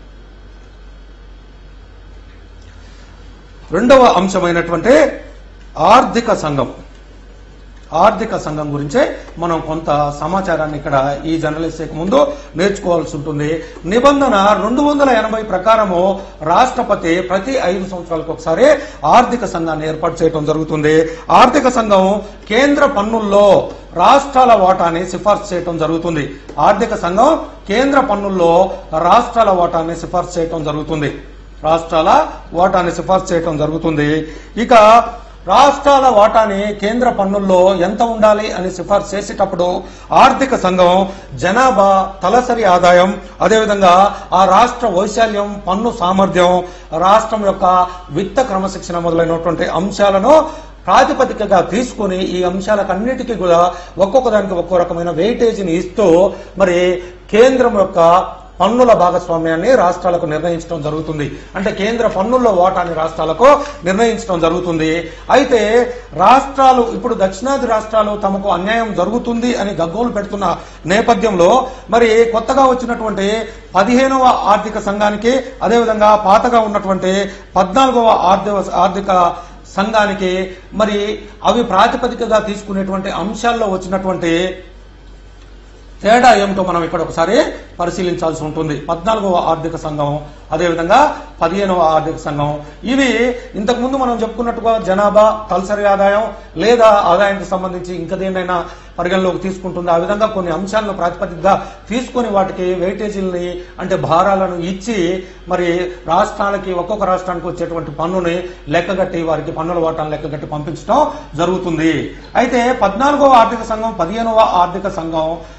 రెండవ అంశమైనటువంటి ఆర్థిక సంఘం ఆర్థిక సంఘం గురించే మనం కొంత సమాచారాన్ని ఇక్కడ ఈ జర్నలిస్ట్ ముందు నేర్చుకోవాల్సి ఉంటుంది నిబంధన రెండు వందల ఎనభై ప్రకారము రాష్ట్రపతి ప్రతి ఐదు సంవత్సరాలకు ఒకసారి ఆర్థిక సంఘాన్ని ఏర్పాటు చేయడం జరుగుతుంది ఆర్థిక సంఘం కేంద్ర పన్నుల్లో రాష్ట్రాల వాటాని సిఫార్సు చేయడం జరుగుతుంది ఆర్థిక సంఘం కేంద్ర పన్నుల్లో రాష్ట్రాల వాటాన్ని సిఫార్సు చేయడం జరుగుతుంది రాష్ట్రాల వాటాన్ని సిఫార్సు చేయడం జరుగుతుంది ఇక రాష్ట్రాల వాటాని కేంద్ర పన్నుల్లో ఎంత ఉండాలి అని సిఫార్సు చేసేటప్పుడు ఆర్థిక సంఘం జనాభా తలసరి ఆదాయం అదేవిధంగా ఆ రాష్ట్ర వైశాల్యం పన్ను సామర్థ్యం రాష్ట్రం యొక్క విత్త క్రమశిక్షణ మొదలైనటువంటి అంశాలను ప్రాతిపదికగా తీసుకొని ఈ అంశాలకన్నిటికీ కూడా ఒక్కొక్క దానికి ఒక్కో రకమైన వెయిటేజీని ఇస్తూ మరి కేంద్రం యొక్క పన్నుల భాగస్వామ్యాన్ని రాష్ట్రాలకు నిర్ణయించడం జరుగుతుంది అంటే కేంద్ర పన్నుల్లో వాటాని రాష్ట్రాలకు నిర్ణయించడం జరుగుతుంది అయితే రాష్ట్రాలు ఇప్పుడు దక్షిణాది రాష్ట్రాలు తమకు అన్యాయం జరుగుతుంది అని గగ్గోలు పెడుతున్న నేపథ్యంలో మరి కొత్తగా వచ్చినటువంటి పదిహేనవ ఆర్థిక సంఘానికి అదేవిధంగా పాతగా ఉన్నటువంటి పద్నాలుగవ ఆర్థిక ఆర్థిక సంఘానికి మరి అవి ప్రాతిపదికగా తీసుకునేటువంటి అంశాల్లో వచ్చినటువంటి తేడా ఏమిటో మనం ఇక్కడ ఒకసారి పరిశీలించాల్సి ఉంటుంది పద్నాలుగవ ఆర్థిక సంఘం అదేవిధంగా పదిహేనవ ఆర్థిక సంఘం ఇవి ఇంతకుముందు మనం చెప్పుకున్నట్టుగా జనాభా తలసరి ఆదాయం లేదా ఆదాయానికి సంబంధించి ఇంకా దేన్నైనా పరిగణలోకి తీసుకుంటుంది ఆ విధంగా కొన్ని అంశాలను ప్రాతిపదికగా తీసుకొని వాటికి వెయిటేజీలని అంటే భారాలను ఇచ్చి మరి రాష్ట్రాలకి ఒక్కొక్క రాష్ట్రానికి వచ్చేటువంటి పన్నుని లెక్కగట్టి వారికి పన్నుల వాటాను లెక్కగట్టి పంపించడం జరుగుతుంది అయితే పద్నాలుగవ ఆర్థిక సంఘం పదిహేనవ ఆర్థిక సంఘం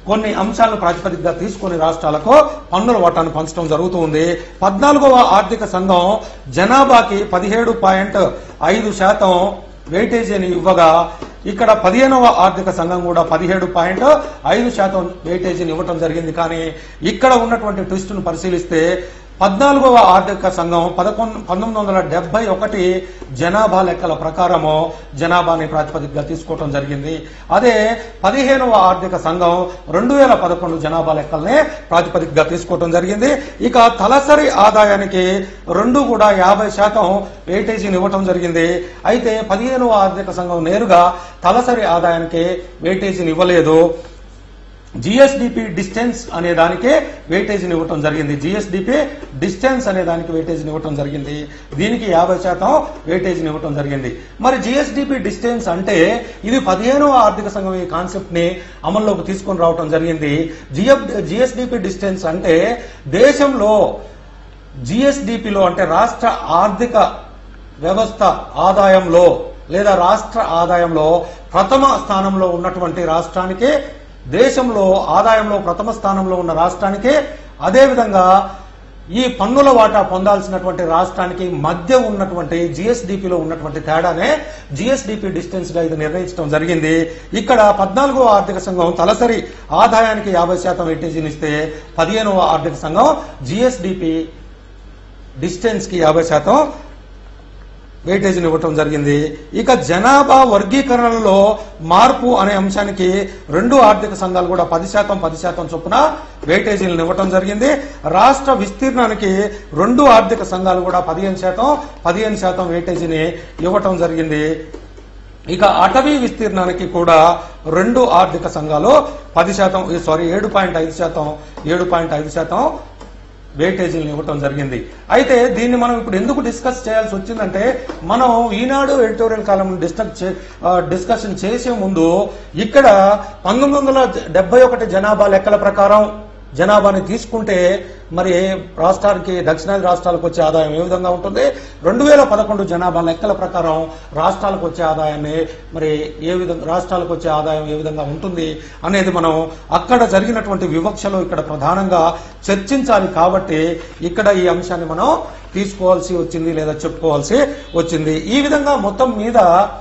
కొన్ని అంశాలను ప్రాతిపదికగా తీసుకొని రాష్ట్రాలకు పన్నుల వాటాను పంచడం జరుగుతూ ఉంది పద్నాలుగవ ఆర్థిక సంఘం జనాభాకి పదిహేడు పాయింట్ ఐదు శాతం వెయిటేజీని ఇవ్వగా ఇక్కడ పదిహేనవ ఆర్థిక సంఘం కూడా పదిహేడు పాయింట్ ఐదు శాతం వెయిటేజీని ఇవ్వటం జరిగింది కానీ ఇక్కడ ఉన్నటువంటి ట్విస్టును పరిశీలిస్తే పద్నాలుగవ ఆర్థిక సంఘం పదకొండు పంతొమ్మిది వందల డెబ్బై ఒకటి జనాభా లెక్కల ప్రకారము జనాభాని ప్రాతిపదికగా తీసుకోవటం జరిగింది అదే పదిహేనవ ఆర్థిక సంఘం రెండు వేల పదకొండు జనాభా లెక్కలనే ప్రాతిపదికగా తీసుకోవటం జరిగింది ఇక తలసరి ఆదాయానికి రెండు కూడా యాభై శాతం వెయిటేజీని ఇవ్వటం జరిగింది అయితే పదిహేనవ ఆర్థిక సంఘం నేరుగా తలసరి ఆదాయానికి వెయిటేజీని ఇవ్వలేదు జిఎస్డిపి డిస్టెన్స్ అనే దానికే వెయిటేజీని ఇవ్వటం జరిగింది జిఎస్డిపి డిస్టెన్స్ అనే దానికి వెయిటేజీని ఇవ్వటం జరిగింది దీనికి యాభై శాతం వెయిటేజీని ఇవ్వటం జరిగింది మరి జిఎస్డిపి డిస్టెన్స్ అంటే ఇది పదిహేనవ ఆర్థిక సంఘం ఈ కాన్సెప్ట్ ని అమల్లోకి తీసుకొని రావటం జరిగింది జిఎఫ్ జిఎస్డిపి డిస్టెన్స్ అంటే దేశంలో జిఎస్డిపిలో అంటే రాష్ట్ర ఆర్థిక వ్యవస్థ ఆదాయంలో లేదా రాష్ట్ర ఆదాయంలో ప్రథమ స్థానంలో ఉన్నటువంటి రాష్ట్రానికి దేశంలో ఆదాయంలో ప్రథమ స్థానంలో ఉన్న రాష్ట్రానికి అదేవిధంగా ఈ పన్నుల వాటా పొందాల్సినటువంటి రాష్ట్రానికి మధ్య ఉన్నటువంటి జిఎస్డిపిలో ఉన్నటువంటి తేడానే జిఎస్డిపి డిస్టెన్స్ గా ఇది నిర్ణయించడం జరిగింది ఇక్కడ పద్నాలుగో ఆర్థిక సంఘం తలసరి ఆదాయానికి యాభై శాతం వెయిటేజీని ఇస్తే పదిహేనవ ఆర్థిక సంఘం జిఎస్డిపి డిస్టెన్స్ కి యాభై శాతం వెయిటేజీని ఇవ్వటం జరిగింది ఇక జనాభా వర్గీకరణలో మార్పు అనే అంశానికి రెండు ఆర్థిక సంఘాలు కూడా పది శాతం పది శాతం చొప్పున వెయిటేజీలను ఇవ్వటం జరిగింది రాష్ట్ర విస్తీర్ణానికి రెండు ఆర్థిక సంఘాలు కూడా పదిహేను శాతం పదిహేను శాతం వెయిటేజీని ఇవ్వటం జరిగింది ఇక అటవీ విస్తీర్ణానికి కూడా రెండు ఆర్థిక సంఘాలు పది శాతం సారీ ఏడు పాయింట్ ఐదు శాతం ఏడు పాయింట్ ఐదు శాతం వెయిటేజీలను ఇవ్వటం జరిగింది అయితే దీన్ని మనం ఇప్పుడు ఎందుకు డిస్కస్ చేయాల్సి వచ్చిందంటే మనం Eenadu editorial column discuss discussion చేసే ముందు ఇక్కడ పంతొమ్మిది వందల డెబ్బై ఒకటి జనాభా లెక్కల ప్రకారం జనాభాని తీసుకుంటే మరి రాష్ట్రానికి దక్షిణాది రాష్ట్రాలకు వచ్చే ఆదాయం ఏ విధంగా ఉంటుంది రెండు వేల పదకొండు జనాభా లెక్కల ప్రకారం రాష్ట్రాలకు వచ్చే ఆదాయాన్ని మరి ఏ విధంగా రాష్ట్రాలకు వచ్చే ఆదాయం ఏ విధంగా ఉంటుంది అనేది మనం అక్కడ జరిగినటువంటి వివక్షలో ఇక్కడ ప్రధానంగా చర్చించాలి కాబట్టి ఇక్కడ ఈ అంశాన్ని మనం తీసుకోవాల్సి వచ్చింది లేదా చెప్పుకోవాల్సి వచ్చింది ఈ విధంగా మొత్తం మీద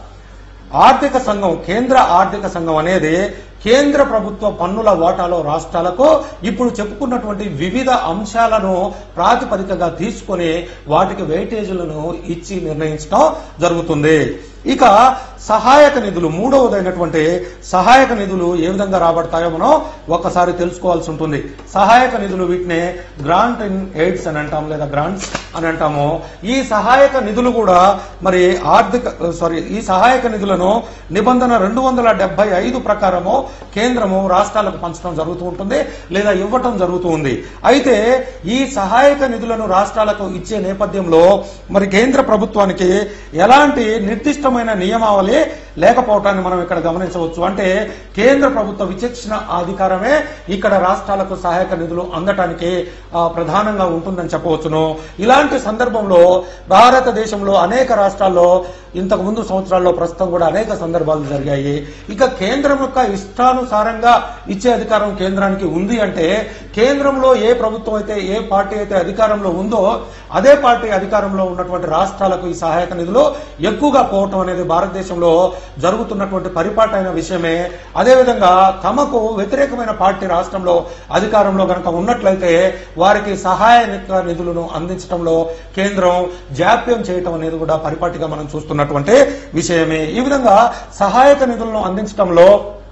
ఆర్థిక సంఘం కేంద్ర ఆర్థిక సంఘం అనేది కేంద్ర ప్రభుత్వ పన్నుల వాటాలో రాష్ట్రాలకు ఇప్పుడు చెప్పుకున్నటువంటి వివిధ అంశాలను ప్రాతిపదికగా తీసుకొని వాటికి వెయిటేజీలను ఇచ్చి నిర్ణయించడం జరుగుతుంది ఇక సహాయక నిధులు మూడవదైనటువంటి సహాయక నిధులు ఏ విధంగా రాబడతాయో మనం ఒక్కసారి తెలుసుకోవాల్సి ఉంటుంది సహాయక నిధులు వీటిని గ్రాంట్ ఇన్ ఎయిడ్స్ అని అంటాం లేదా గ్రాంట్స్ అని అంటాము ఈ సహాయక నిధులు కూడా మరి ఆర్థిక సారీ ఈ సహాయక నిధులను నిబంధన రెండు వందల డెబ్బై ఐదు ప్రకారము కేంద్రము రాష్ట్రాలకు పంచడం జరుగుతూ ఉంటుంది లేదా ఇవ్వటం జరుగుతూ ఉంది అయితే ఈ సహాయక నిధులను రాష్ట్రాలకు ఇచ్చే నేపథ్యంలో మరి కేంద్ర ప్రభుత్వానికి ఎలాంటి నిర్దిష్టమైన నియమావళి లేకపోవటాన్ని మనం ఇక్కడ గమనించవచ్చు అంటే కేంద్ర ప్రభుత్వ విచక్షణ అధికారమే ఇక్కడ రాష్ట్రాలకు సహాయక నిధులు అందటానికి ఆ, ప్రధానంగా ఉంటుందని చెప్పవచ్చును ఇలాంటి సందర్భంలో భారతదేశంలో అనేక రాష్ట్రాల్లో ఇంతకు ముందు సంవత్సరాల్లో ప్రస్తుతం కూడా అనేక సందర్భాలు జరిగాయి ఇక కేంద్రం యొక్క ఇష్టానుసారంగా ఇచ్చే అధికారం కేంద్రానికి ఉంది అంటే కేంద్రంలో ఏ ప్రభుత్వం అయితే ఏ పార్టీ అయితే అధికారంలో ఉందో అదే పార్టీ అధికారంలో ఉన్నటువంటి రాష్ట్రాలకు ఈ సహాయక నిధులు ఎక్కువగా పోవటం అనేది భారతదేశంలో జరుగుతున్నటువంటి పరిపాటైన విషయమే అదేవిధంగా తమకు వ్యతిరేకమైన పార్టీ రాష్ట్రంలో అధికారంలో గనక ఉన్నట్లయితే వారికి సహాయక నిధులను అందించడంలో కేంద్రం జాప్యం చేయటం అనేది కూడా పరిపాటిగా మనం చూస్తున్నటువంటి విషయమే ఈ విధంగా సహాయక నిధులను అందించడంలో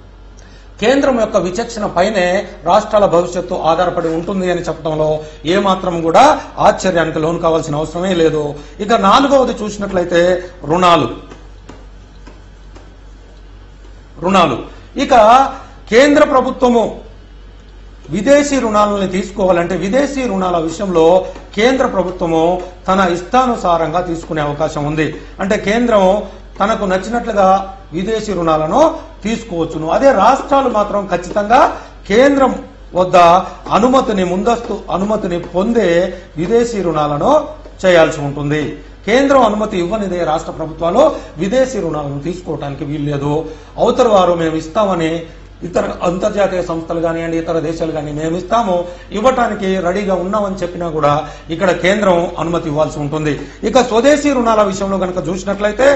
కేంద్రం యొక్క విచక్షణ పైనే రాష్ట్రాల భవిష్యత్తు ఆధారపడి ఉంటుంది అని చెప్పడంలో ఏమాత్రం కూడా ఆశ్చర్యానికి లోను కావాల్సిన అవసరమే లేదు ఇక నాలుగవది చూసినట్లయితే రుణాలు రుణాలు ఇక కేంద్ర ప్రభుత్వము విదేశీ రుణాలని తీసుకోవాలంటే విదేశీ రుణాల విషయంలో కేంద్ర ప్రభుత్వము తన ఇష్టానుసారంగా తీసుకునే అవకాశం ఉంది అంటే కేంద్రం తనకు నచ్చినట్లుగా విదేశీ రుణాలను తీసుకోవచ్చును అదే రాష్ట్రాలు మాత్రం ఖచ్చితంగా కేంద్రం వద్ద అనుమతిని ముందస్తు అనుమతిని పొందే విదేశీ రుణాలను చేయాల్సి ఉంటుంది కేంద్రం అనుమతి ఇవ్వనిదే రాష్ట్ర ప్రభుత్వాలు విదేశీ రుణాలను తీసుకోవడానికి వీల్లేదు అవతల వారు మేము ఇస్తామని ఇతర అంతర్జాతీయ సంస్థలు కానివ్వండి ఇతర దేశాలు కానీ మేము ఇస్తాము ఇవ్వటానికి రెడీగా ఉన్నామని చెప్పినా కూడా ఇక్కడ కేంద్రం అనుమతి ఇవ్వాల్సి ఉంటుంది ఇక స్వదేశీ రుణాల విషయంలో కనుక చూసినట్లయితే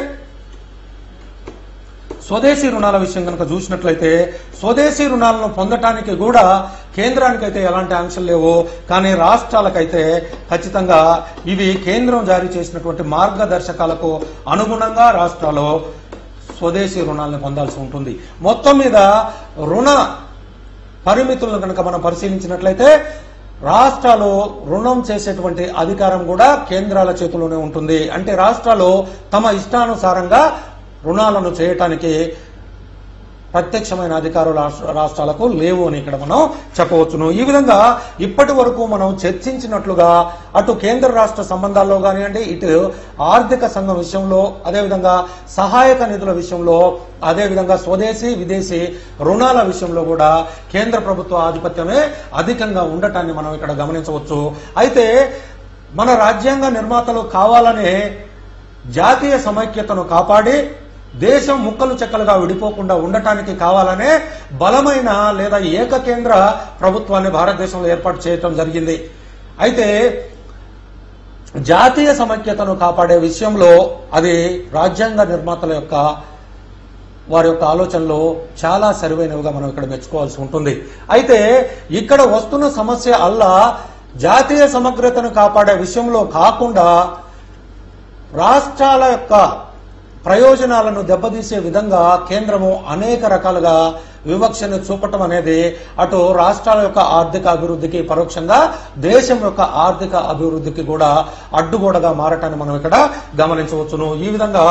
స్వదేశీ రుణాల విషయం కనుక చూసినట్లయితే స్వదేశీ రుణాలను పొందటానికి కూడా కేంద్రానికైతే ఎలాంటి ఆంక్షలు లేవు కానీ రాష్ట్రాలకైతే ఖచ్చితంగా ఇవి కేంద్రం జారీ చేసినటువంటి మార్గదర్శకాలకు అనుగుణంగా రాష్ట్రాలు స్వదేశీ రుణాలను పొందాల్సి ఉంటుంది మొత్తం మీద రుణ పరిమితులను కనుక మనం పరిశీలించినట్లయితే రాష్ట్రాలు రుణం చేసేటువంటి అధికారం కూడా కేంద్రాల చేతిలోనే ఉంటుంది అంటే రాష్ట్రాలు తమ ఇష్టానుసారంగా రుణాలను చేయటానికి ప్రత్యక్షమైన అధికారులు రాష్ట్ర- రాష్ట్రాలకు లేవు అని ఇక్కడ మనం చెప్పవచ్చును ఈ విధంగా ఇప్పటి వరకు మనం చర్చించినట్లుగా అటు కేంద్ర రాష్ట్ర సంబంధాల్లో కానివ్వండి ఇటు ఆర్థిక సంఘం విషయంలో అదేవిధంగా సహాయక నిధుల విషయంలో అదేవిధంగా స్వదేశీ విదేశీ రుణాల విషయంలో కూడా కేంద్ర ప్రభుత్వ ఆధిపత్యమే అధికంగా ఉండటాన్ని మనం ఇక్కడ గమనించవచ్చు అయితే మన రాజ్యాంగ నిర్మాతలు కావాలనే జాతీయ సమైక్యతను కాపాడి దేశం ముక్కలు చెక్కలుగా విడిపోకుండా ఉండటానికి కావాలనే బలమైన లేదా ఏకకేంద్ర ప్రభుత్వాన్ని భారతదేశంలో ఏర్పాటు చేయటం జరిగింది అయితే జాతీయ సమైక్యతను కాపాడే విషయంలో అది రాజ్యాంగ నిర్మాతల యొక్క వారి యొక్క ఆలోచనలు చాలా సరివైనవిగా మనం ఇక్కడ మెచ్చుకోవాల్సి ఉంటుంది అయితే ఇక్కడ వస్తున్న సమస్య అల్లా జాతీయ సమగ్రతను కాపాడే విషయంలో కాకుండా రాష్ట్రాల యొక్క ప్రయోజనాలను దెబ్బతీసే విధంగా కేంద్రము అనేక రకాలుగా వివక్షను చూపటం అనేది అటు రాష్ట్రాల యొక్క ఆర్థిక అభివృద్ధికి పరోక్షంగా దేశం యొక్క ఆర్థిక అభివృద్ధికి కూడా అడ్డుగోడగా మారటాన్ని మనం ఇక్కడ గమనించవచ్చును ఈ విధంగా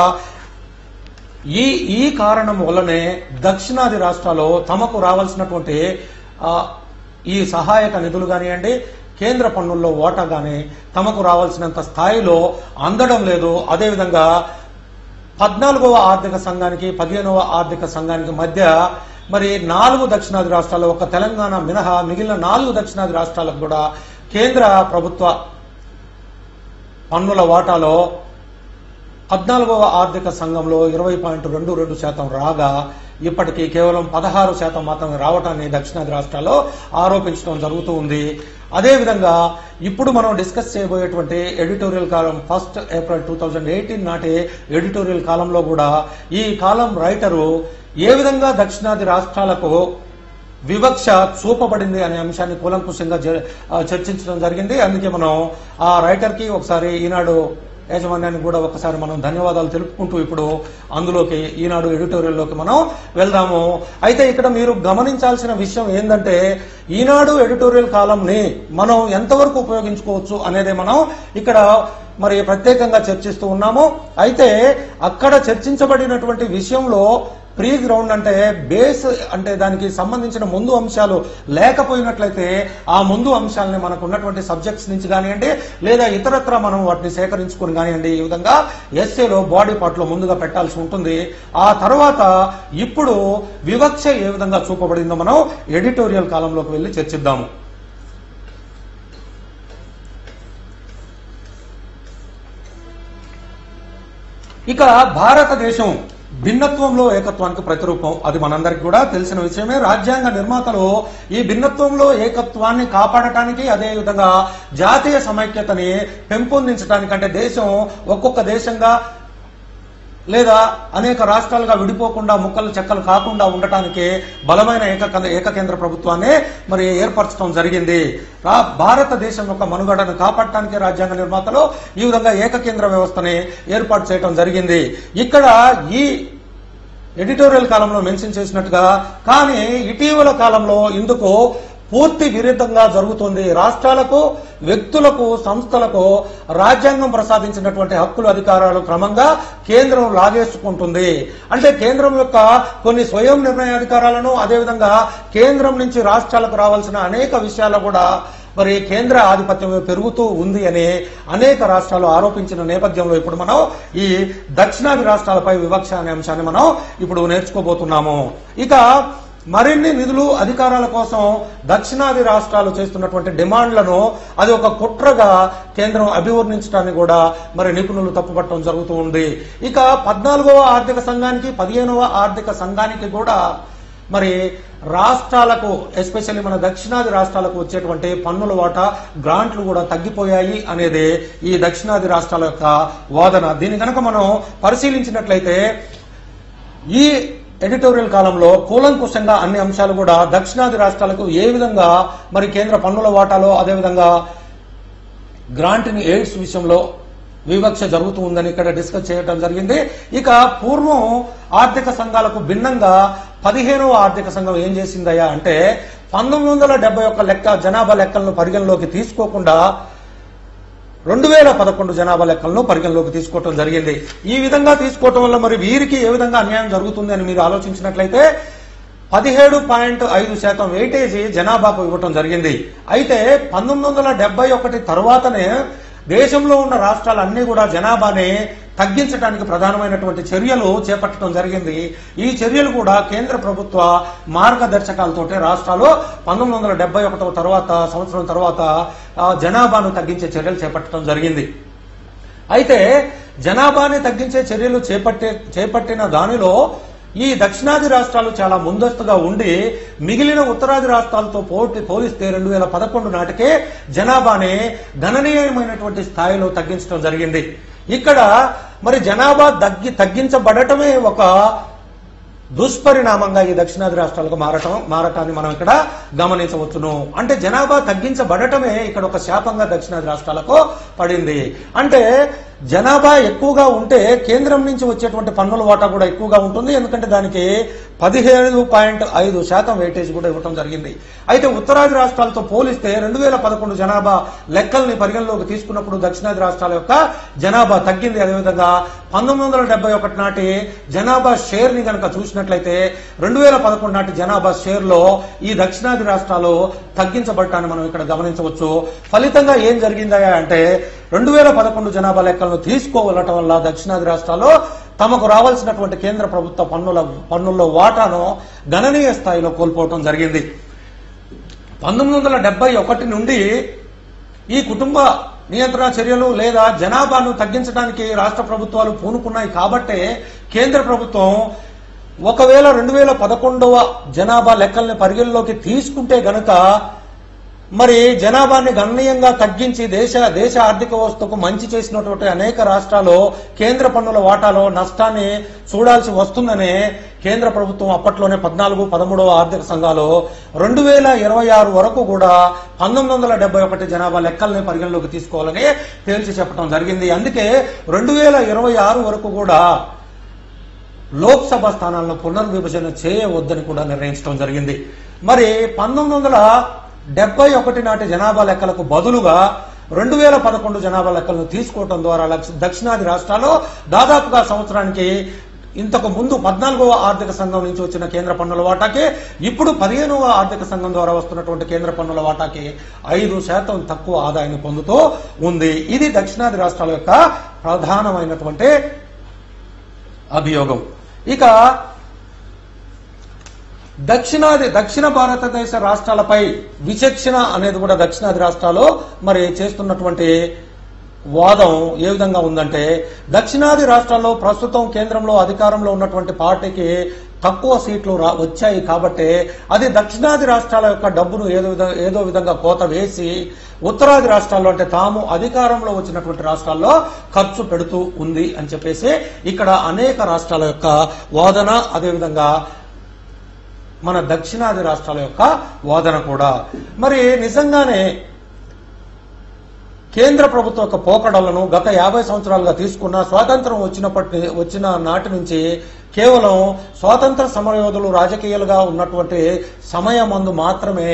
ఈ ఈ కారణం వల్లనే దక్షిణాది రాష్ట్రాలు తమకు రావాల్సినటువంటి ఆ, ఈ సహాయక నిధులు కానివ్వండి కేంద్ర పన్నుల్లో ఓటా కానీ తమకు రావాల్సినంత స్థాయిలో అందడం లేదు అదేవిధంగా పద్నాలుగవ ఆర్థిక సంఘానికి పదిహేనవ ఆర్థిక సంఘానికి మధ్య మరి నాలుగు దక్షిణాది రాష్ట్రాలు ఒక తెలంగాణ మినహా మిగిలిన నాలుగు దక్షిణాది రాష్ట్రాలకు కూడా కేంద్ర ప్రభుత్వ పన్నుల వాటాలో పద్నాలుగవ ఆర్థిక సంఘంలో ఇరవై పాయింట్ రెండు రెండు శాతం రాగా ఇప్పటికీ కేవలం పదహారు శాతం మాత్రమే రావటాన్ని దక్షిణాది రాష్ట్రాల్లో ఆరోపించడం జరుగుతూ ఉంది అదేవిధంగా ఇప్పుడు మనం డిస్కస్ చేయబోయేటువంటి editorial column first April two thousand eighteen నాటి ఎడిటోరియల్ కాలంలో కూడా ఈ కాలం రైటరు ఏ విధంగా దక్షిణాది రాష్ట్రాలకు వివక్ష చూపబడింది అనే అంశాన్ని కూలంకుషంగా జ- ఆ, చర్చించడం జరిగింది అందుకే మనం ఆ రైటర్ కి ఒకసారి ఈనాడు యాజమాన్యానికి కూడా ఒకసారి మనం ధన్యవాదాలు తెలుపుకుంటూ ఇప్పుడు అందులోకి ఈనాడు ఎడిటోరియల్లోకి మనం వెళ్దాము అయితే ఇక్కడ మీరు గమనించాల్సిన విషయం ఏంటంటే ఈనాడు ఎడిటోరియల్ కాలంని మనం ఎంతవరకు ఉపయోగించుకోవచ్చు అనేది మనం ఇక్కడ మరి ప్రత్యేకంగా చర్చిస్తూ ఉన్నాము అయితే అక్కడ చర్చించబడినటువంటి విషయంలో ప్రీ గ్రౌండ్ అంటే బేస్ అంటే దానికి సంబంధించిన ముందు అంశాలు లేకపోయినట్లయితే ఆ ముందు అంశాలని మనకు ఉన్నటువంటి సబ్జెక్ట్స్ నుంచి కానివ్వండి లేదా ఇతరత్ర మనం వాటిని సేకరించుకుని కానివ్వండి ఈ విధంగా ఎస్ఏలో బాడీ పార్ట్ లో ముందుగా పెట్టాల్సి ఉంటుంది ఆ తర్వాత ఇప్పుడు వివక్ష ఏ విధంగా చూపబడిందో మనం ఎడిటోరియల్ కాలంలోకి వెళ్ళి చర్చిద్దాము ఇక భారతదేశం భిన్నత్వంలో ఏకత్వానికి ప్రతిరూపం అది మనందరికి కూడా తెలిసిన విషయమే రాజ్యాంగ నిర్మాతలు ఈ భిన్నత్వంలో ఏకత్వాన్ని కాపాడటానికి అదే విధంగా జాతీయ సమైక్యతని పెంపొందించడానికి అంటే దేశం ఒక్కొక్క దేశంగా లేదా అనేక రాష్ట్రాలుగా విడిపోకుండా ముక్కలు చెక్కలు కాకుండా ఉండటానికి బలమైన ఏక ఏకకేంద్ర ప్రభుత్వాన్ని మరి ఏర్పరచడం జరిగింది రా భారతదేశం యొక్క మనుగడను కాపాడటానికి రాజ్యాంగ నిర్మాతలు ఈ విధంగా ఏకకేంద్ర వ్యవస్థని ఏర్పాటు చేయడం జరిగింది ఇక్కడ ఈ ఎడిటోరియల్ కాలంలో మెన్షన్ చేసినట్టుగా కానీ ఇటీవల కాలంలో ఇందుకు పూర్తి విరుద్ధంగా జరుగుతుంది రాష్ట్రాలకు వ్యక్తులకు సంస్థలకు రాజ్యాంగం ప్రసాదించినటువంటి హక్కులు అధికారాలు క్రమంగా కేంద్రం లాగేసుకుంటుంది అంటే కేంద్రం యొక్క కొన్ని స్వయం నిర్ణయాధికారాలను అదేవిధంగా కేంద్రం నుంచి రాష్ట్రాలకు రావాల్సిన అనేక విషయాలు కూడా మరి కేంద్ర ఆధిపత్యం పెరుగుతూ ఉంది అని అనేక రాష్ట్రాలు ఆరోపించిన నేపథ్యంలో ఇప్పుడు మనం ఈ దక్షిణాది రాష్ట్రాలపై వివక్ష అనే అంశాన్ని మనం ఇప్పుడు నేర్చుకోబోతున్నాము ఇక మరిన్ని నిధులు అధికారాల కోసం దక్షిణాది రాష్ట్రాలు చేస్తున్నటువంటి డిమాండ్లను అది ఒక కుట్రగా కేంద్రం అభివర్ణించడాన్ని కూడా మరి నిపుణులు తప్పుపట్టడం జరుగుతూ ఉంది ఇక పద్నాలుగవ ఆర్థిక సంఘానికి పదిహేనవ ఆర్థిక సంఘానికి కూడా మరి రాష్ట్రాలకు ఎస్పెషల్లీ మన దక్షిణాది రాష్ట్రాలకు వచ్చేటువంటి పన్నుల వాటా గ్రాంట్లు కూడా తగ్గిపోయాయి అనేది ఈ దక్షిణాది రాష్ట్రాల యొక్క వాదన దీన్ని కనుక మనం పరిశీలించినట్లయితే ఈ ఎడిటోరియల్ కాలంలో కూలంకుషంగా అన్ని అంశాలు కూడా దక్షిణాది రాష్ట్రాలకు ఏ విధంగా మరి కేంద్ర పన్నుల వాటాలో అదేవిధంగా గ్రాంట్ని ఎయిడ్స్ విషయంలో వివక్ష జరుగుతూ ఉందని ఇక్కడ డిస్కస్ చేయడం జరిగింది ఇక పూర్వం ఆర్థిక సంఘాలకు భిన్నంగా పదిహేనవ ఆర్థిక సంఘం ఏం చేసిందయ్యా అంటే పంతొమ్మిది వందల డెబ్బై ఒక్క లెక్క జనాభా లెక్కలను పరిగణలోకి తీసుకోకుండా రెండు వేల పదకొండు జనాభా లెక్కలను పరిగణలోకి తీసుకోవటం జరిగింది ఈ విధంగా తీసుకోవటం వల్ల మరి వీరికి ఏ విధంగా అన్యాయం జరుగుతుంది అని మీరు ఆలోచించినట్లయితే పదిహేడు పాయింట్ ఐదు శాతం వెయిటేజీ జనాభాకు ఇవ్వటం జరిగింది అయితే పంతొమ్మిది వందల డెబ్బై ఒకటి తర్వాతనే దేశంలో ఉన్న రాష్ట్రాలన్నీ కూడా జనాభాని తగ్గించడానికి ప్రధానమైనటువంటి చర్యలు చేపట్టడం జరిగింది ఈ చర్యలు కూడా కేంద్ర ప్రభుత్వ మార్గదర్శకాలతోటి రాష్ట్రాలు పంతొమ్మిది వందల డెబ్బై ఒకటవ తర్వాత సంవత్సరం తర్వాత ఆ, జనాభాను తగ్గించే చర్యలు చేపట్టడం జరిగింది అయితే జనాభాని తగ్గించే చర్యలు చేపట్టే చేపట్టిన దానిలో ఈ దక్షిణాది రాష్ట్రాలు చాలా ముందస్తుగా ఉండి మిగిలిన ఉత్తరాది రాష్ట్రాలతో పోటీ పోలిస్తే రెండు వేల పదకొండు నాటికే జనాభాని గణనీయమైనటువంటి స్థాయిలో తగ్గించడం జరిగింది ఇక్కడ మరి జనాభా తగ్గి తగ్గించబడటమే ఒక దుష్పరిణామంగా ఈ దక్షిణాది రాష్ట్రాలకు మారటం మారటాన్ని మనం ఇక్కడ గమనించవచ్చును అంటే జనాభా తగ్గించబడటమే ఇక్కడ ఒక శాపంగా దక్షిణాది రాష్ట్రాలకు పడింది అంటే జనాభా ఎక్కువగా ఉంటే కేంద్రం నుంచి వచ్చేటువంటి పన్నుల వాటా కూడా ఎక్కువగా ఉంటుంది ఎందుకంటే దానికి పదిహేడు పాయింట్ ఐదు శాతం వెయిటేజ్ కూడా ఇవ్వడం జరిగింది అయితే ఉత్తరాది రాష్ట్రాలతో పోలిస్తే రెండు వేల పదకొండు జనాభా లెక్కల్ని పరిగణలోకి తీసుకున్నప్పుడు దక్షిణాది రాష్ట్రాల యొక్క జనాభా తగ్గింది అదేవిధంగా పంతొమ్మిది వందల డెబ్బై ఒకటి నాటి జనాభా షేర్ ని కనుక చూసినట్లయితే రెండు వేల పదకొండు నాటి జనాభా షేర్ లో ఈ దక్షిణాది రాష్ట్రాలు తగ్గించబడటాన్ని మనం ఇక్కడ గమనించవచ్చు ఫలితంగా ఏం జరిగిందా అంటే రెండు వేల పదకొండు జనాభా లెక్కలను తీసుకోవలటం వల్ల దక్షిణాది రాష్ట్రాల్లో తమకు రావాల్సినటువంటి కేంద్ర ప్రభుత్వ పన్నుల పన్నుల్లో వాటాను గణనీయ స్థాయిలో కోల్పోవటం జరిగింది పంతొమ్మిది వందల డెబ్బై ఒకటి నుండి ఈ కుటుంబ నియంత్రణ చర్యలు లేదా జనాభాను తగ్గించడానికి రాష్ట్ర ప్రభుత్వాలు పూనుకున్నాయి కాబట్టే కేంద్ర ప్రభుత్వం ఒకవేళ రెండు వేల పదకొండవ జనాభా లెక్కల్ని పరిగణలోకి తీసుకుంటే గనక మరి జనాభాని గణనీయంగా తగ్గించి దేశ దేశ ఆర్థిక వ్యవస్థకు మంచి చేసినటువంటి అనేక రాష్ట్రాలు కేంద్ర పన్నుల వాటాలో నష్టాన్ని చూడాల్సి వస్తుందనే కేంద్ర ప్రభుత్వం అప్పట్లోనే పద్నాలుగు పదమూడవ ఆర్థిక సంఘాలు రెండు వేల ఇరవై ఆరు వరకు కూడా పంతొమ్మిది వందల డెబ్బై ఒకటి జనాభా లెక్కల్ని పరిగణలోకి తీసుకోవాలని తేల్చి చెప్పడం జరిగింది అందుకే రెండు వేల ఇరవై ఆరు వరకు కూడా లోక్సభ స్థానాలను పునర్విభజన చేయవద్దని కూడా నిర్ణయించడం జరిగింది మరి పంతొమ్మిది వందల డెబ్బై ఒకటి నాటి జనాభా లెక్కలకు బదులుగా రెండు వేల పదకొండు జనాభా లెక్కలను తీసుకోవడం ద్వారా లక్ష- దక్షిణాది రాష్ట్రాల్లో దాదాపుగా సంవత్సరానికి ఇంతకు ముందు పద్నాలుగవ ఆర్థిక సంఘం నుంచి వచ్చిన కేంద్ర పన్నుల వాటాకి ఇప్పుడు పదిహేనవ ఆర్థిక సంఘం ద్వారా వస్తున్నటువంటి కేంద్ర పన్నుల వాటాకి ఐదు శాతం తక్కువ ఆదాయాన్ని పొందుతూ ఉంది ఇది దక్షిణాది రాష్ట్రాల యొక్క ప్రధానమైనటువంటి అభియోగం ఇక దక్షిణాది దక్షిణ భారతదేశ రాష్ట్రాలపై విచక్షణ అనేది కూడా దక్షిణాది రాష్ట్రాలు మరి చేస్తున్నటువంటి వాదం ఏ విధంగా ఉందంటే దక్షిణాది రాష్ట్రాల్లో ప్రస్తుతం కేంద్రంలో అధికారంలో ఉన్నటువంటి పార్టీకి తక్కువ సీట్లు రా వచ్చాయి కాబట్టి అది దక్షిణాది రాష్ట్రాల యొక్క డబ్బును ఏదో విధంగా ఏదో విధంగా కోత వేసి ఉత్తరాది రాష్ట్రాల్లో అంటే తాము అధికారంలో వచ్చినటువంటి రాష్ట్రాల్లో ఖర్చు పెడుతూ ఉంది అని చెప్పేసి ఇక్కడ అనేక రాష్ట్రాల యొక్క వాదన అదేవిధంగా మన దక్షిణాది రాష్ట్రాల యొక్క వాదన కూడా మరి నిజంగానే కేంద్ర ప్రభుత్వం యొక్క పోకడలను గత యాభై సంవత్సరాలుగా తీసుకున్న స్వాతంత్రం వచ్చినప్పటి వచ్చిన నాటి నుంచి కేవలం స్వాతంత్ర సమరయోధులు రాజకీయాలుగా ఉన్నటువంటి సమయమందు మాత్రమే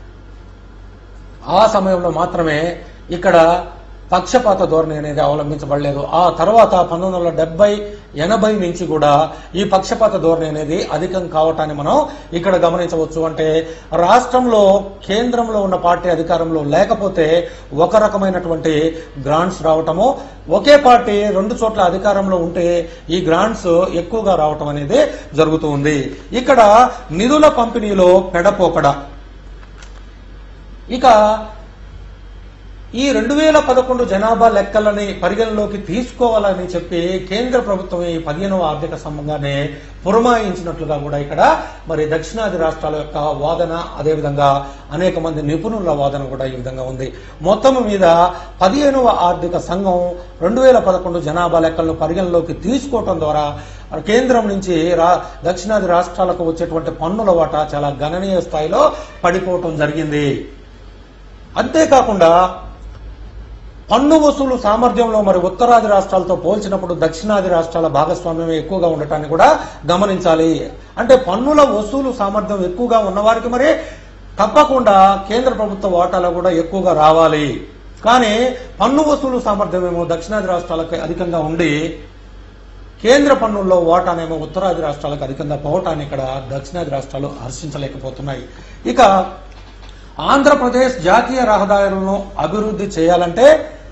ఆ సమయంలో మాత్రమే ఇక్కడ పక్షపాత ధోరణి అనేది అవలంబించబడలేదు ఆ తర్వాత పంతొమ్మిది వందల డెబ్బై ఎనభై నుంచి కూడా ఈ పక్షపాత ధోరణి అనేది అధికం కావటాన్ని మనం ఇక్కడ గమనించవచ్చు అంటే రాష్ట్రంలో కేంద్రంలో ఉన్న పార్టీ అధికారంలో లేకపోతే ఒక రకమైనటువంటి గ్రాంట్స్ రావటము ఒకే పార్టీ రెండు చోట్ల అధికారంలో ఉంటే ఈ గ్రాంట్స్ ఎక్కువగా రావటం అనేది జరుగుతూ ఉంది ఇక్కడ నిధుల పంపిణీలో పెడపోకడ ఇక ఈ రెండు వేల పదకొండు జనాభా లెక్కలని పరిగణలోకి తీసుకోవాలని చెప్పి కేంద్ర ప్రభుత్వం ఈ పదిహేనవ ఆర్థిక సంఘంగానే పురమాయించినట్లుగా కూడా ఇక్కడ మరి దక్షిణాది రాష్ట్రాల యొక్క వాదన అదేవిధంగా అనేక మంది నిపుణుల వాదన కూడా ఈ విధంగా ఉంది మొత్తం మీద పదిహేనవ ఆర్థిక సంఘం రెండు వేల పదకొండు జనాభా లెక్కలను పరిగణలోకి తీసుకోవటం ద్వారా కేంద్రం నుంచి రా దక్షిణాది రాష్ట్రాలకు వచ్చేటువంటి పన్నుల వాటా చాలా గణనీయ స్థాయిలో పడిపోవటం జరిగింది అంతేకాకుండా పన్ను వసూలు సామర్థ్యంలో మరి ఉత్తరాది రాష్ట్రాలతో పోల్చినప్పుడు దక్షిణాది రాష్ట్రాల భాగస్వామ్యం ఎక్కువగా ఉండటాన్ని కూడా గమనించాలి అంటే పన్నుల వసూలు సామర్థ్యం ఎక్కువగా ఉన్నవారికి మరి తప్పకుండా కేంద్ర ప్రభుత్వ వాటాలు కూడా ఎక్కువగా రావాలి కానీ పన్ను వసూలు సామర్థ్యం ఏమో దక్షిణాది రాష్ట్రాలకు అధికంగా ఉండి కేంద్ర పన్నుల్లో వాటానేమో ఉత్తరాది రాష్ట్రాలకు అధికంగా పోవటాన్ని ఇక్కడ దక్షిణాది రాష్ట్రాలు హర్షించలేకపోతున్నాయి ఇక ఆంధ్రప్రదేశ్ జాతీయ రహదారులను అభివృద్ధి చేయాలంటే